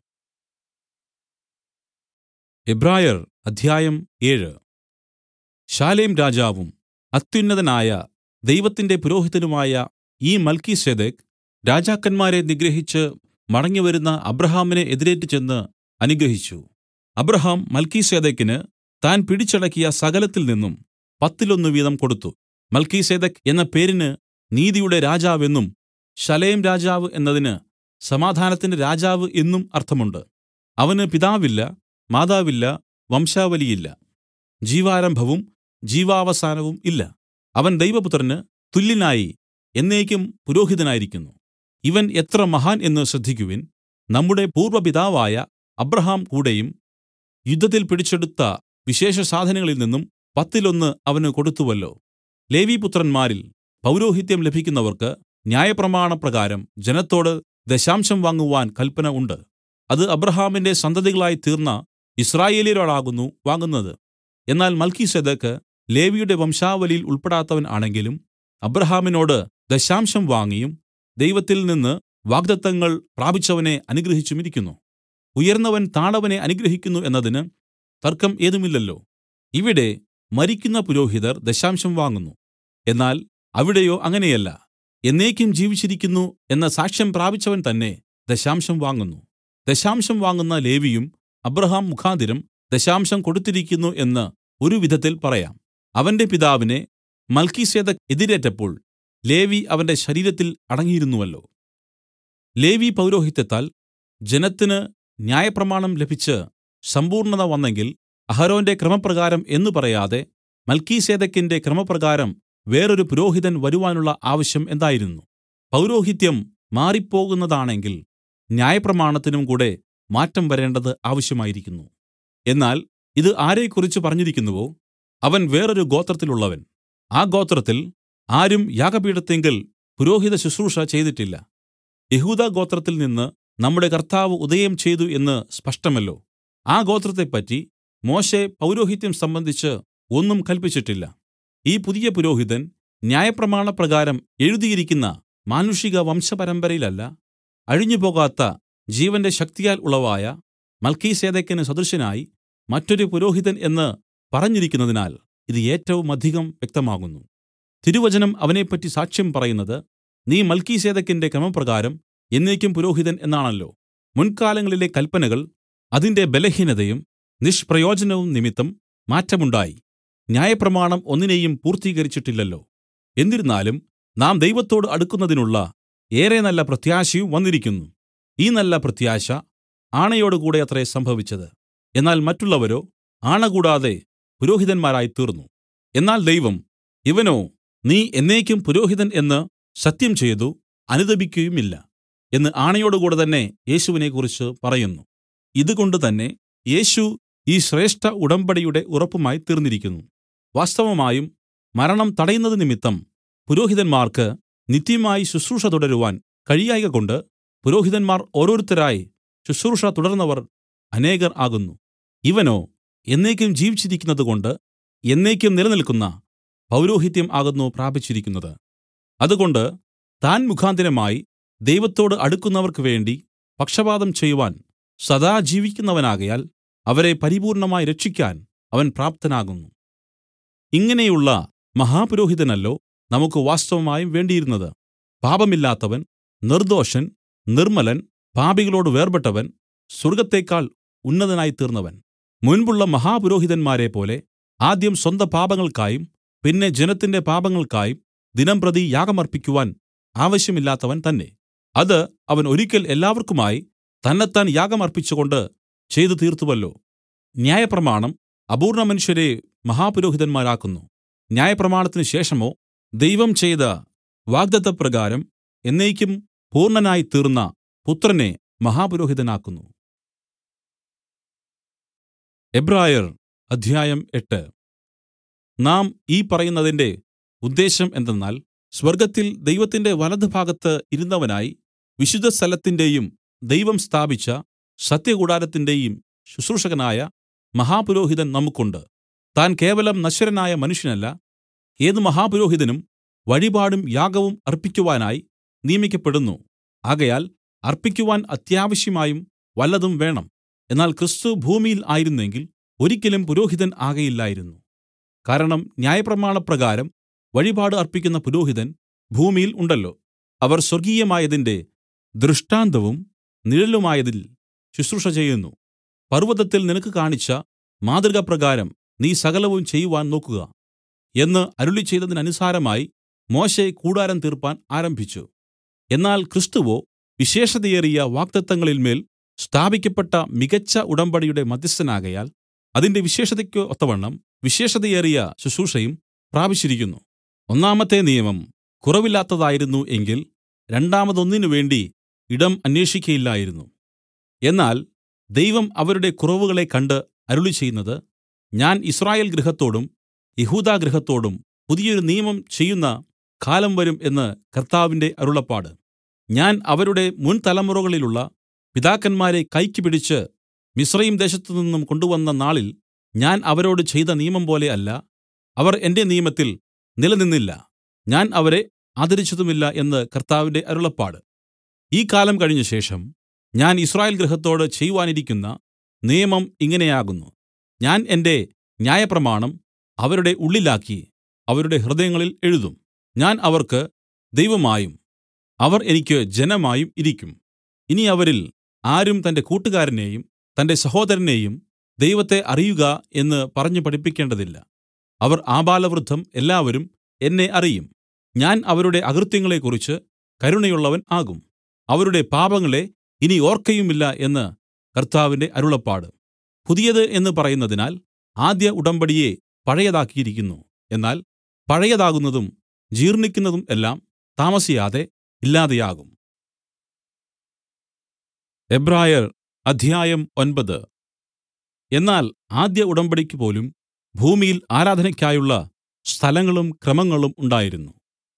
എബ്രായർ അധ്യായം ഏഴ് ശാലേം രാജാവും അത്യുന്നതനായ ദൈവത്തിന്റെ പുരോഹിതനുമായ ഈ മൽക്കീസെദെക്ക് രാജാക്കന്മാരെ നിഗ്രഹിച്ച് മടങ്ങിവരുന്ന അബ്രഹാമിനെ എതിരേറ്റ് ചെന്ന് അനുഗ്രഹിച്ചു അബ്രഹാം മൽക്കീസേദെക്കിന് താൻ പിടിച്ചടക്കിയ സകലത്തിൽ നിന്നും പത്തിലൊന്ന് വീതം കൊടുത്തു മൽക്കീസേദെക്ക് എന്ന പേരിന് നീതിയുടെ രാജാവെന്നും ശലേം രാജാവ് എന്നതിന് സമാധാനത്തിന്റെ രാജാവ് എന്നും അർത്ഥമുണ്ട് അവന് പിതാവില്ല മാതാവില്ല വംശാവലിയില്ല ജീവാരംഭവും ജീവാവസാനവും ഇല്ല അവൻ ദൈവപുത്രന് തുല്യനായി എന്നേക്കും പുരോഹിതനായിരിക്കുന്നു ഇവൻ എത്ര മഹാൻ എന്ന് ശ്രദ്ധിക്കുവിൻ നമ്മുടെ പൂർവ്വപിതാവായ അബ്രഹാം കൂടെയും യുദ്ധത്തിൽ പിടിച്ചെടുത്ത വിശേഷ സാധനങ്ങളിൽ നിന്നും പത്തിലൊന്ന് അവന് കൊടുത്തുവല്ലോ ലേവിപുത്രന്മാരിൽ പൗരോഹിത്യം ലഭിക്കുന്നവർക്ക് ന്യായപ്രമാണപ്രകാരം ജനത്തോട് ദശാംശം വാങ്ങുവാൻ കൽപ്പന ഉണ്ട് അത് അബ്രഹാമിന്റെ സന്തതികളായി തീർന്ന ഇസ്രായേല്യരോടാകുന്നു വാങ്ങുന്നത് എന്നാൽ മൽക്കീസെദെക്ക് ലേവിയുടെ വംശാവലിയിൽ ഉൾപ്പെടാത്തവൻ ആണെങ്കിലും അബ്രഹാമിനോട് ദശാംശം വാങ്ങിയും ദൈവത്തിൽ നിന്ന് വാഗ്ദത്തങ്ങൾ പ്രാപിച്ചവനെ അനുഗ്രഹിച്ചുമിരിക്കുന്നു ഉയർന്നവൻ താണവനെ അനുഗ്രഹിക്കുന്നു എന്നതിന് തർക്കം ഏതുമില്ലല്ലോ ഇവിടെ മരിക്കുന്ന പുരോഹിതർ ദശാംശം വാങ്ങുന്നു എന്നാൽ അവിടെയോ അങ്ങനെയല്ല എന്നേക്കും ജീവിച്ചിരിക്കുന്നു എന്ന സാക്ഷ്യം പ്രാപിച്ചവൻ തന്നെ ദശാംശം വാങ്ങുന്നു ദശാംശം വാങ്ങുന്ന ലേവിയും അബ്രഹാം മുഖാതിരം ദശാംശം കൊടുത്തിരിക്കുന്നു എന്ന് ഒരു വിധത്തിൽ പറയാം അവന്റെ പിതാവിനെ മൽക്കീസേദെക്ക് എതിരേറ്റപ്പോൾ ലേവി അവന്റെ ശരീരത്തിൽ അടങ്ങിയിരുന്നുവല്ലോ ലേവി പൗരോഹിത്യത്താൽ ജനത്തിന് ന്യായപ്രമാണം ലഭിച്ച് സമ്പൂർണ്ണത വന്നെങ്കിൽ അഹരോന്റെ ക്രമപ്രകാരം എന്നു പറയാതെ മൽക്കീസേദെക്കിന്റെ ക്രമപ്രകാരം വേറൊരു പുരോഹിതൻ വരുവാനുള്ള ആവശ്യം എന്തായിരുന്നു പൗരോഹിത്യം മാറിപ്പോകുന്നതാണെങ്കിൽ ന്യായപ്രമാണത്തിനും കൂടെ മാറ്റം വരേണ്ടത് ആവശ്യമായിരിക്കുന്നു എന്നാൽ ഇത് ആരെക്കുറിച്ച് പറഞ്ഞിരിക്കുന്നുവോ അവൻ വേറൊരു ഗോത്രത്തിലുള്ളവൻ ആ ഗോത്രത്തിൽ ആരും യാഗപീഠത്തിങ്കൽ പുരോഹിത ശുശ്രൂഷ ചെയ്തിട്ടില്ല യഹൂദ ഗോത്രത്തിൽ നിന്ന് നമ്മുടെ കർത്താവ് ഉദയം ചെയ്തു എന്ന് സ്പഷ്ടമല്ലോ ആ ഗോത്രത്തെപ്പറ്റി മോശെ പൗരോഹിത്യം സംബന്ധിച്ച് ഒന്നും കൽപ്പിച്ചിട്ടില്ല ഈ പുതിയ പുരോഹിതൻ ന്യായപ്രമാണപ്രകാരം എഴുതിയിരിക്കുന്ന മാനുഷിക വംശപരമ്പരയിലല്ല അഴിഞ്ഞുപോകാത്ത ജീവന്റെ ശക്തിയാൽ ഉളവായ മൽക്കീസേദെക്കിന് സദൃശനായി മറ്റൊരു പുരോഹിതൻ എന്ന് പറഞ്ഞിരിക്കുന്നതിനാൽ ഇത് ഏറ്റവും അധികം വ്യക്തമാകുന്നു തിരുവചനം അവനെപ്പറ്റി സാക്ഷ്യം പറയുന്നത് നീ മൽക്കീസേദെക്കിന്റെ ക്രമപ്രകാരം എന്നേക്കും പുരോഹിതൻ എന്നാണല്ലോ മുൻകാലങ്ങളിലെ കല്പനകൾ അതിന്റെ ബലഹീനതയും നിഷ്പ്രയോജനവും നിമിത്തം മാറ്റമുണ്ടായി ന്യായപ്രമാണം ഒന്നിനെയും പൂർത്തീകരിച്ചിട്ടില്ലല്ലോ എന്നിരുന്നാലും നാം ദൈവത്തോട് അടുക്കുന്നതിനുള്ള ഏറെ നല്ല പ്രത്യാശയും വന്നിരിക്കുന്നു ഈ നല്ല പ്രത്യാശ ആണയോടുകൂടെ അത്രേ സംഭവിച്ചത് എന്നാൽ മറ്റുള്ളവരോ ആണ കൂടാതെ പുരോഹിതന്മാരായി തീർന്നു എന്നാൽ ദൈവം ഇവനോ നീ എന്നേക്കും പുരോഹിതൻ എന്ന് സത്യം ചെയ്തു അനുതപിക്കുകയുമില്ല എന്ന് ആണയോടുകൂടെ തന്നെ യേശുവിനെക്കുറിച്ച് പറയുന്നു ഇതുകൊണ്ട് തന്നെ യേശു ഈ ശ്രേഷ്ഠ ഉടമ്പടിയുടെ ഉറപ്പുമായി തീർന്നിരിക്കുന്നു വാസ്തവമായും മരണം തടയുന്നത് നിമിത്തം പുരോഹിതന്മാർക്ക് നിത്യമായി ശുശ്രൂഷ തുടരുവാൻ കഴിയായ്കകൊണ്ട് പുരോഹിതന്മാർ ഓരോരുത്തരായി ശുശ്രൂഷ തുടർന്നവർ അനേകർ ആകുന്നു ഇവനോ എന്നേക്കും ജീവിച്ചിരിക്കുന്നതുകൊണ്ട് എന്നേക്കും നിലനിൽക്കുന്ന പൗരോഹിത്യം ആകുന്നു പ്രാപിച്ചിരിക്കുന്നത് അതുകൊണ്ട് താൻ മുഖാന്തരമായി ദൈവത്തോട് അടുക്കുന്നവർക്ക് വേണ്ടി പക്ഷപാതം ചെയ്യുവാൻ സദാ ജീവിക്കുന്നവനാകയാൽ അവരെ പരിപൂർണമായി രക്ഷിക്കാൻ അവൻ പ്രാപ്തനാകുന്നു ഇങ്ങനെയുള്ള മഹാപുരോഹിതനല്ലോ നമുക്ക് വാസ്തവമായും വേണ്ടിയിരുന്നത് പാപമില്ലാത്തവൻ നിർദോഷൻ നിർമ്മലൻ പാപികളോട് വേർപെട്ടവൻ സ്വർഗ്ഗത്തേക്കാൾ ഉന്നതനായി തീർന്നവൻ മുൻപുള്ള മഹാപുരോഹിതന്മാരെ പോലെ ആദ്യം സ്വന്ത പാപങ്ങൾക്കായും പിന്നെ ജനത്തിന്റെ പാപങ്ങൾക്കായും ദിനംപ്രതി യാഗമർപ്പിക്കുവാൻ ആവശ്യമില്ലാത്തവൻ തന്നെ അത് അവൻ ഒരിക്കൽ എല്ലാവർക്കുമായി തന്നെത്താൻ യാഗമർപ്പിച്ചുകൊണ്ട് ചെയ്തു തീർത്തുവല്ലോ ന്യായപ്രമാണം അപൂർണ മനുഷ്യരെ മഹാപുരോഹിതന്മാരാക്കുന്നു ന്യായപ്രമാണത്തിന് ശേഷമോ ദൈവം ചെയ്ത വാഗ്ദത്തപ്രകാരം എന്നേക്കും പൂർണ്ണനായി തീർന്ന പുത്രനെ മഹാപുരോഹിതനാക്കുന്നു എബ്രായർ അധ്യായം എട്ട് നാം ഈ പറയുന്നതിന്റെ ഉദ്ദേശം എന്തെന്നാൽ സ്വർഗ്ഗത്തിൽ ദൈവത്തിന്റെ വലതുഭാഗത്ത് ഇരുന്നവനായി വിശുദ്ധസ്ഥലത്തിന്റെയും ദൈവം സ്ഥാപിച്ച സത്യകൂടാരത്തിന്റെയും ശുശ്രൂഷകനായ മഹാപുരോഹിതൻ നമുക്കുണ്ട് താൻ കേവലം നശ്വരനായ മനുഷ്യനല്ല ഏത് മഹാപുരോഹിതനും വഴിപാടും യാഗവും അർപ്പിക്കുവാനായി നിയമിക്കപ്പെടുന്നു ആകയാൽ അർപ്പിക്കുവാൻ അത്യാവശ്യമായും വല്ലതും വേണം എന്നാൽ ക്രിസ്തു ഭൂമിയിൽ ആയിരുന്നെങ്കിൽ ഒരിക്കലും പുരോഹിതൻ ആകയില്ലായിരുന്നു കാരണം ന്യായപ്രമാണപ്രകാരം വഴിപാട് അർപ്പിക്കുന്ന പുരോഹിതൻ ഭൂമിയിൽ ഉണ്ടല്ലോ അവർ സ്വർഗീയമായതിന്റെ ദൃഷ്ടാന്തവും നിഴലുമായതിൽ ശുശ്രൂഷ ചെയ്യുന്നു പർവ്വതത്തിൽ നിനക്ക് കാണിച്ച മാതൃകപ്രകാരം നീ സകലവും ചെയ്യുവാൻ നോക്കുക എന്ന് അരുളി ചെയ്തതിനനുസാരമായി മോശെ കൂടാരം തീർപ്പാൻ ആരംഭിച്ചു എന്നാൽ ക്രിസ്തുവോ വിശേഷതയേറിയ വാഗ്ദത്തങ്ങളിന്മേൽ സ്ഥാപിക്കപ്പെട്ട മികച്ച ഉടമ്പടിയുടെ മധ്യസ്ഥനാകയാൽ അതിന്റെ വിശേഷതയ്ക്ക് ഒത്തവണ്ണം വിശേഷതയേറിയ ശുശ്രൂഷയും പ്രാപിച്ചിരിക്കുന്നു ഒന്നാമത്തെ നിയമം കുറവില്ലാത്തതായിരുന്നു എങ്കിൽ രണ്ടാമതൊന്നിനു വേണ്ടി ഇടം അന്വേഷിക്കയില്ലായിരുന്നു എന്നാൽ ദൈവം അവരുടെ കുറവുകളെ കണ്ട് അരുളി ചെയ്യുന്നത് ഞാൻ ഇസ്രായേൽ ഗൃഹത്തോടും യഹൂദാ ഗൃഹത്തോടും പുതിയൊരു നിയമം ചെയ്യുന്ന കാലം വരും എന്ന് കർത്താവിന്റെ അരുളപ്പാട് ഞാൻ അവരുടെ മുൻ തലമുറകളിലുള്ള പിതാക്കന്മാരെ കൈക്ക് പിടിച്ച് മിസ്രയീം ദേശത്തുനിന്നും കൊണ്ടുവന്ന നാളിൽ ഞാൻ അവരോട് ചെയ്ത നിയമം പോലെ അല്ല അവർ എന്റെ നിയമത്തിൽ നിലനിന്നില്ല ഞാൻ അവരെ ആദരിച്ചതുമില്ല എന്ന് കർത്താവിന്റെ അരുളപ്പാട് ഈ കാലം കഴിഞ്ഞ ശേഷം ഞാൻ ഇസ്രായേൽ ഗൃഹത്തോട് ചെയ്യുവാനിരിക്കുന്ന നിയമം ഇങ്ങനെയാകുന്നു ഞാൻ എന്റെ ന്യായപ്രമാണം അവരുടെ ഉള്ളിലാക്കി അവരുടെ ഹൃദയങ്ങളിൽ എഴുതും ഞാൻ അവർക്ക് ദൈവമായും അവർ എനിക്ക് ജനമായും ഇരിക്കും ഇനി അവരിൽ ആരും തന്റെ കൂട്ടുകാരനെയും തന്റെ സഹോദരനെയും ദൈവത്തെ അറിയുക എന്ന് പറഞ്ഞു പഠിപ്പിക്കേണ്ടതില്ല അവർ ആബാലവൃദ്ധം എല്ലാവരും എന്നെ അറിയും ഞാൻ അവരുടെ അകൃത്യങ്ങളെക്കുറിച്ച് കരുണയുള്ളവൻ ആകും അവരുടെ പാപങ്ങളെ ഇനി ഓർക്കയുമില്ല എന്ന് കർത്താവിന്റെ അരുളപ്പാട് പുതിയത് എന്ന് പറയുന്നതിനാൽ ആദ്യ ഉടമ്പടിയെ പഴയതാക്കിയിരിക്കുന്നു എന്നാൽ പഴയതാകുന്നതും ജീർണിക്കുന്നതും എല്ലാം താമസിയാതെ ഇല്ലാതെയാകും എബ്രായർ അധ്യായം ഒൻപത് എന്നാൽ ആദ്യ ഉടമ്പടിക്ക് പോലും ഭൂമിയിൽ ആരാധനയ്ക്കായുള്ള സ്ഥലങ്ങളും ക്രമങ്ങളും ഉണ്ടായിരുന്നു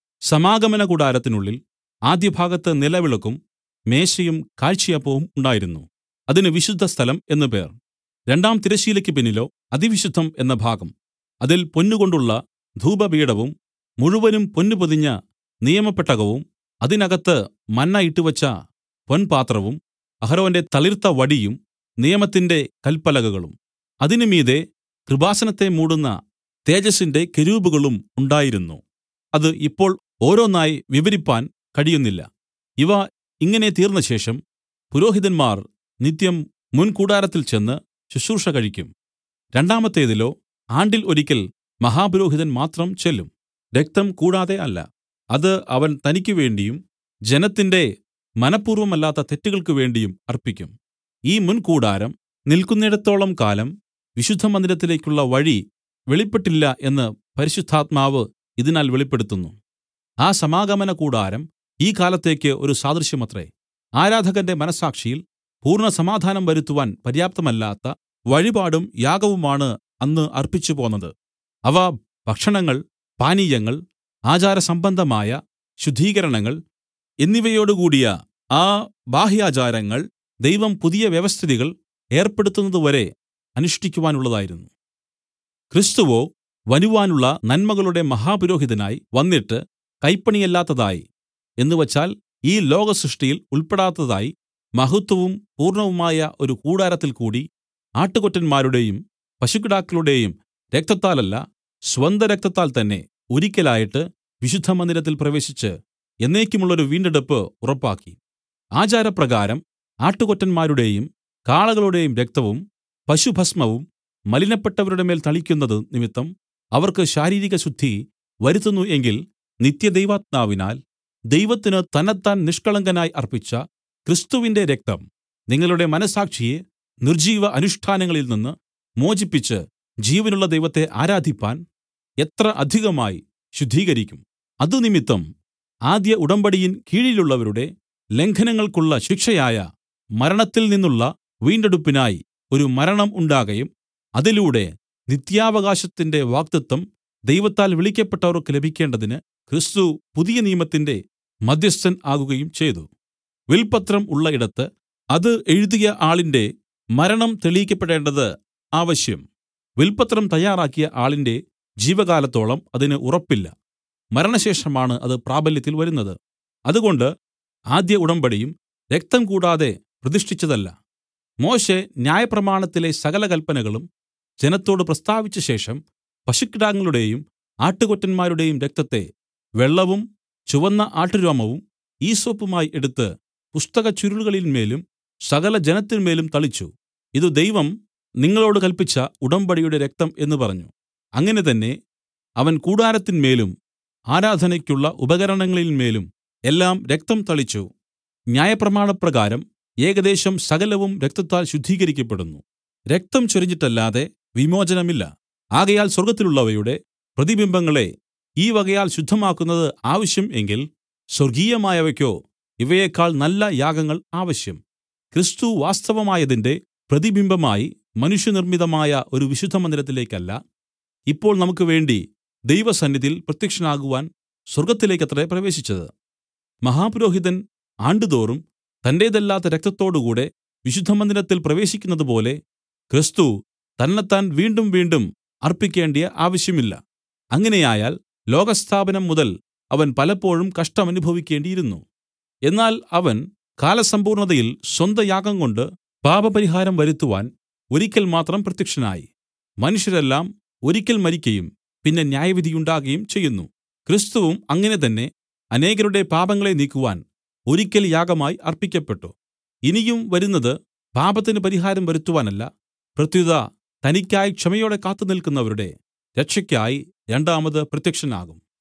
സമാഗമന കൂടാരത്തിനുള്ളിൽ ആദ്യഭാഗത്ത് നിലവിളക്കും മേശയും കാഴ്ചയപ്പവും ഉണ്ടായിരുന്നു അതിന് വിശുദ്ധ സ്ഥലം എന്നു പേർ രണ്ടാം തിരശ്ശീലയ്ക്ക് പിന്നിലോ അതിവിശുദ്ധം എന്ന ഭാഗം അതിൽ പൊന്നുകൊണ്ടുള്ള ധൂപപീഠവും മുഴുവനും പൊന്നു പൊതിഞ്ഞ നിയമപ്പെട്ടകവും അതിനകത്ത് മന്ന ഇട്ടുവച്ച പൊൻപാത്രവും അഹരോന്റെ തളിർത്ത വടിയും നിയമത്തിന്റെ കൽപ്പലകകളും അതിന് മീതെ കൃപാസനത്തെ മൂടുന്ന തേജസ്സിന്റെ കെരൂബുകളും ഉണ്ടായിരുന്നു അത് ഇപ്പോൾ ഓരോന്നായി വിവരിപ്പാൻ കഴിയുന്നില്ല ഇവ ഇങ്ങനെ തീർന്നശേഷം പുരോഹിതന്മാർ നിത്യം മുൻകൂടാരത്തിൽ ചെന്ന് ശുശ്രൂഷ കഴിക്കും രണ്ടാമത്തേതിലോ ആണ്ടിൽ ഒരിക്കൽ മഹാപുരോഹിതൻ മാത്രം ചെല്ലും രക്തം കൂടാതെ അല്ല അത് അവൻ തനിക്ക് വേണ്ടിയും ജനത്തിന്റെ മനഃപൂർവ്വമല്ലാത്ത തെറ്റുകൾക്ക് വേണ്ടിയും അർപ്പിക്കും ഈ മുൻകൂടാരം നിൽക്കുന്നിടത്തോളം കാലം വിശുദ്ധമന്ദിരത്തിലേക്കുള്ള വഴി വെളിപ്പെട്ടില്ല എന്ന് പരിശുദ്ധാത്മാവ് ഇതിനാൽ വെളിപ്പെടുത്തുന്നു ആ സമാഗമന കൂടാരം ഈ കാലത്തേക്ക് ഒരു സാദൃശ്യമത്രേ ആരാധകന്റെ മനസ്സാക്ഷിയിൽ പൂർണ്ണ സമാധാനം വരുത്തുവാൻ പര്യാപ്തമല്ലാത്ത വഴിപാടും യാഗവുമാണ് അന്ന് അർപ്പിച്ചു പോന്നത് അവ ഭക്ഷണങ്ങൾ പാനീയങ്ങൾ ആചാരസംബന്ധമായ ശുദ്ധീകരണങ്ങൾ എന്നിവയോടുകൂടിയ ആ ബാഹ്യാചാരങ്ങൾ ദൈവം പുതിയ വ്യവസ്ഥിതികൾ ഏർപ്പെടുത്തുന്നതുവരെ അനുഷ്ഠിക്കുവാനുള്ളതായിരുന്നു ക്രിസ്തുവോ വരുവാനുള്ള നന്മകളുടെ മഹാപുരോഹിതനായി വന്നിട്ട് കൈപ്പണിയല്ലാത്തതായി എന്നുവച്ചാൽ ഈ ലോകസൃഷ്ടിയിൽ ഉൾപ്പെടാത്തതായി മഹത്വവും പൂർണ്ണവുമായ ഒരു കൂടാരത്തിൽ കൂടി ആട്ടുകൊറ്റന്മാരുടെയും പശുക്കിടാക്കളുടെയും രക്തത്താലല്ല സ്വന്തരക്തത്താൽ തന്നെ ഒരിക്കലായിട്ട് വിശുദ്ധമന്ദിരത്തിൽ പ്രവേശിച്ച് എന്നേക്കുമുള്ളൊരു വീണ്ടെടുപ്പ് ഉറപ്പാക്കി ആചാരപ്രകാരം ആട്ടുകൊറ്റന്മാരുടെയും കാളകളുടെയും രക്തവും പശുഭസ്മവും മലിനപ്പെട്ടവരുടെ മേൽ തളിക്കുന്നത് നിമിത്തം അവർക്ക് ശാരീരിക ശുദ്ധി വരുത്തുന്നു എങ്കിൽ നിത്യദൈവാത്മാവിനാൽ ദൈവത്തിന് തന്നെത്താൻ നിഷ്കളങ്കനായി അർപ്പിച്ച ക്രിസ്തുവിന്റെ രക്തം നിങ്ങളുടെ മനസ്സാക്ഷിയെ നിർജ്ജീവ അനുഷ്ഠാനങ്ങളിൽ നിന്ന് മോചിപ്പിച്ച് ജീവനുള്ള ദൈവത്തെ ആരാധിപ്പാൻ എത്ര അധികമായി ശുദ്ധീകരിക്കും അതുനിമിത്തം ആദ്യ ഉടമ്പടിയിൻ കീഴിലുള്ളവരുടെ ലംഘനങ്ങൾക്കുള്ള ശിക്ഷയായ മരണത്തിൽ നിന്നുള്ള വീണ്ടെടുപ്പിനായി ഒരു മരണം ഉണ്ടാകയും അതിലൂടെ നിത്യാവകാശത്തിന്റെ വാഗ്ദത്തം ദൈവത്താൽ വിളിക്കപ്പെട്ടവർക്ക് ലഭിക്കേണ്ടതിന് ക്രിസ്തു പുതിയ നിയമത്തിന്റെ മദ്ധ്യസ്ഥൻ ആകുകയും ചെയ്തു വിൽപത്രം ഉള്ള ഇടത്ത് അത് എഴുതിയ ആളിന്റെ മരണം തെളിയിക്കപ്പെടേണ്ടത് ആവശ്യം വിൽപത്രം തയ്യാറാക്കിയ ആളിന്റെ ജീവകാലത്തോളം അതിന് ഉറപ്പില്ല മരണശേഷമാണ് അത് പ്രാബല്യത്തിൽ വരുന്നത് അതുകൊണ്ട് ആദ്യ ഉടമ്പടിയും രക്തം കൂടാതെ പ്രതിഷ്ഠിച്ചതല്ല മോശെ ന്യായപ്രമാണത്തിലെ സകല കല്പനകളും ജനത്തോട് പ്രസ്താവിച്ച ശേഷം പശുക്കിടാങ്ങളുടെയും ആട്ടുകൊറ്റന്മാരുടെയും രക്തത്തെ വെള്ളവും ചുവന്ന ആട്ടുരോമവും ഈസോപ്പുമായി എടുത്ത് പുസ്തക ചുരുളുകളിന്മേലും സകല ജനത്തിന്മേലും തളിച്ചു ഇത് ദൈവം നിങ്ങളോട് കൽപ്പിച്ച ഉടമ്പടിയുടെ രക്തം എന്ന് പറഞ്ഞു അങ്ങനെ തന്നെ അവൻ കൂടാരത്തിന്മേലും ആരാധനയ്ക്കുള്ള ഉപകരണങ്ങളിന്മേലും എല്ലാം രക്തം തളിച്ചു ന്യായപ്രമാണപ്രകാരം ഏകദേശം സകലവും രക്തത്താൽ ശുദ്ധീകരിക്കപ്പെടുന്നു രക്തം ചൊരിഞ്ഞിട്ടല്ലാതെ വിമോചനമില്ല ആകയാൽ സ്വർഗ്ഗത്തിലുള്ളവയുടെ പ്രതിബിംബങ്ങളെ ഈ വകയാൽ ശുദ്ധമാക്കുന്നത് ആവശ്യം എങ്കിൽ സ്വർഗീയമായവയ്ക്കോ ഇവയേക്കാൾ നല്ല യാഗങ്ങൾ ആവശ്യം ക്രിസ്തു വാസ്തവമായതിന്റെ പ്രതിബിംബമായി മനുഷ്യനിർമ്മിതമായ ഒരു വിശുദ്ധമന്ദിരത്തിലേക്കല്ല ഇപ്പോൾ നമുക്ക് വേണ്ടി ദൈവസന്നിധിയിൽ പ്രത്യക്ഷനാകുവാൻ സ്വർഗ്ഗത്തിലേക്കത്രേ പ്രവേശിച്ചത് മഹാപുരോഹിതൻ ആണ്ടുതോറും തന്റേതല്ലാത്ത രക്തത്തോടുകൂടെ വിശുദ്ധമന്ദിരത്തിൽ പ്രവേശിക്കുന്നതുപോലെ ക്രിസ്തു തന്നെത്താൻ വീണ്ടും വീണ്ടും അർപ്പിക്കേണ്ടിയ ആവശ്യമില്ല അങ്ങനെയായാൽ ലോകസ്ഥാപനം മുതൽ അവൻ പലപ്പോഴും കഷ്ടമനുഭവിക്കേണ്ടിയിരുന്നു എന്നാൽ അവൻ കാലസമ്പൂർണതയിൽ സ്വന്ത യാഗം കൊണ്ട് പാപപരിഹാരം വരുത്തുവാൻ ഒരിക്കൽ മാത്രം പ്രത്യക്ഷനായി മനുഷ്യരെല്ലാം ഒരിക്കൽ മരിക്കയും പിന്നെ ന്യായവിധിയുണ്ടാകുകയും ചെയ്യുന്നു ക്രിസ്തുവും അങ്ങനെ തന്നെ അനേകരുടെ പാപങ്ങളെ നീക്കുവാൻ ഒരിക്കൽ യാഗമായി അർപ്പിക്കപ്പെട്ടു ഇനിയും വരുന്നത് പാപത്തിന് പരിഹാരം വരുത്തുവാനല്ല പ്രത്യുത തനിക്കായി ക്ഷമയോടെ കാത്തുനിൽക്കുന്നവരുടെ രക്ഷയ്ക്കായി രണ്ടാമത് പ്രത്യക്ഷനാകും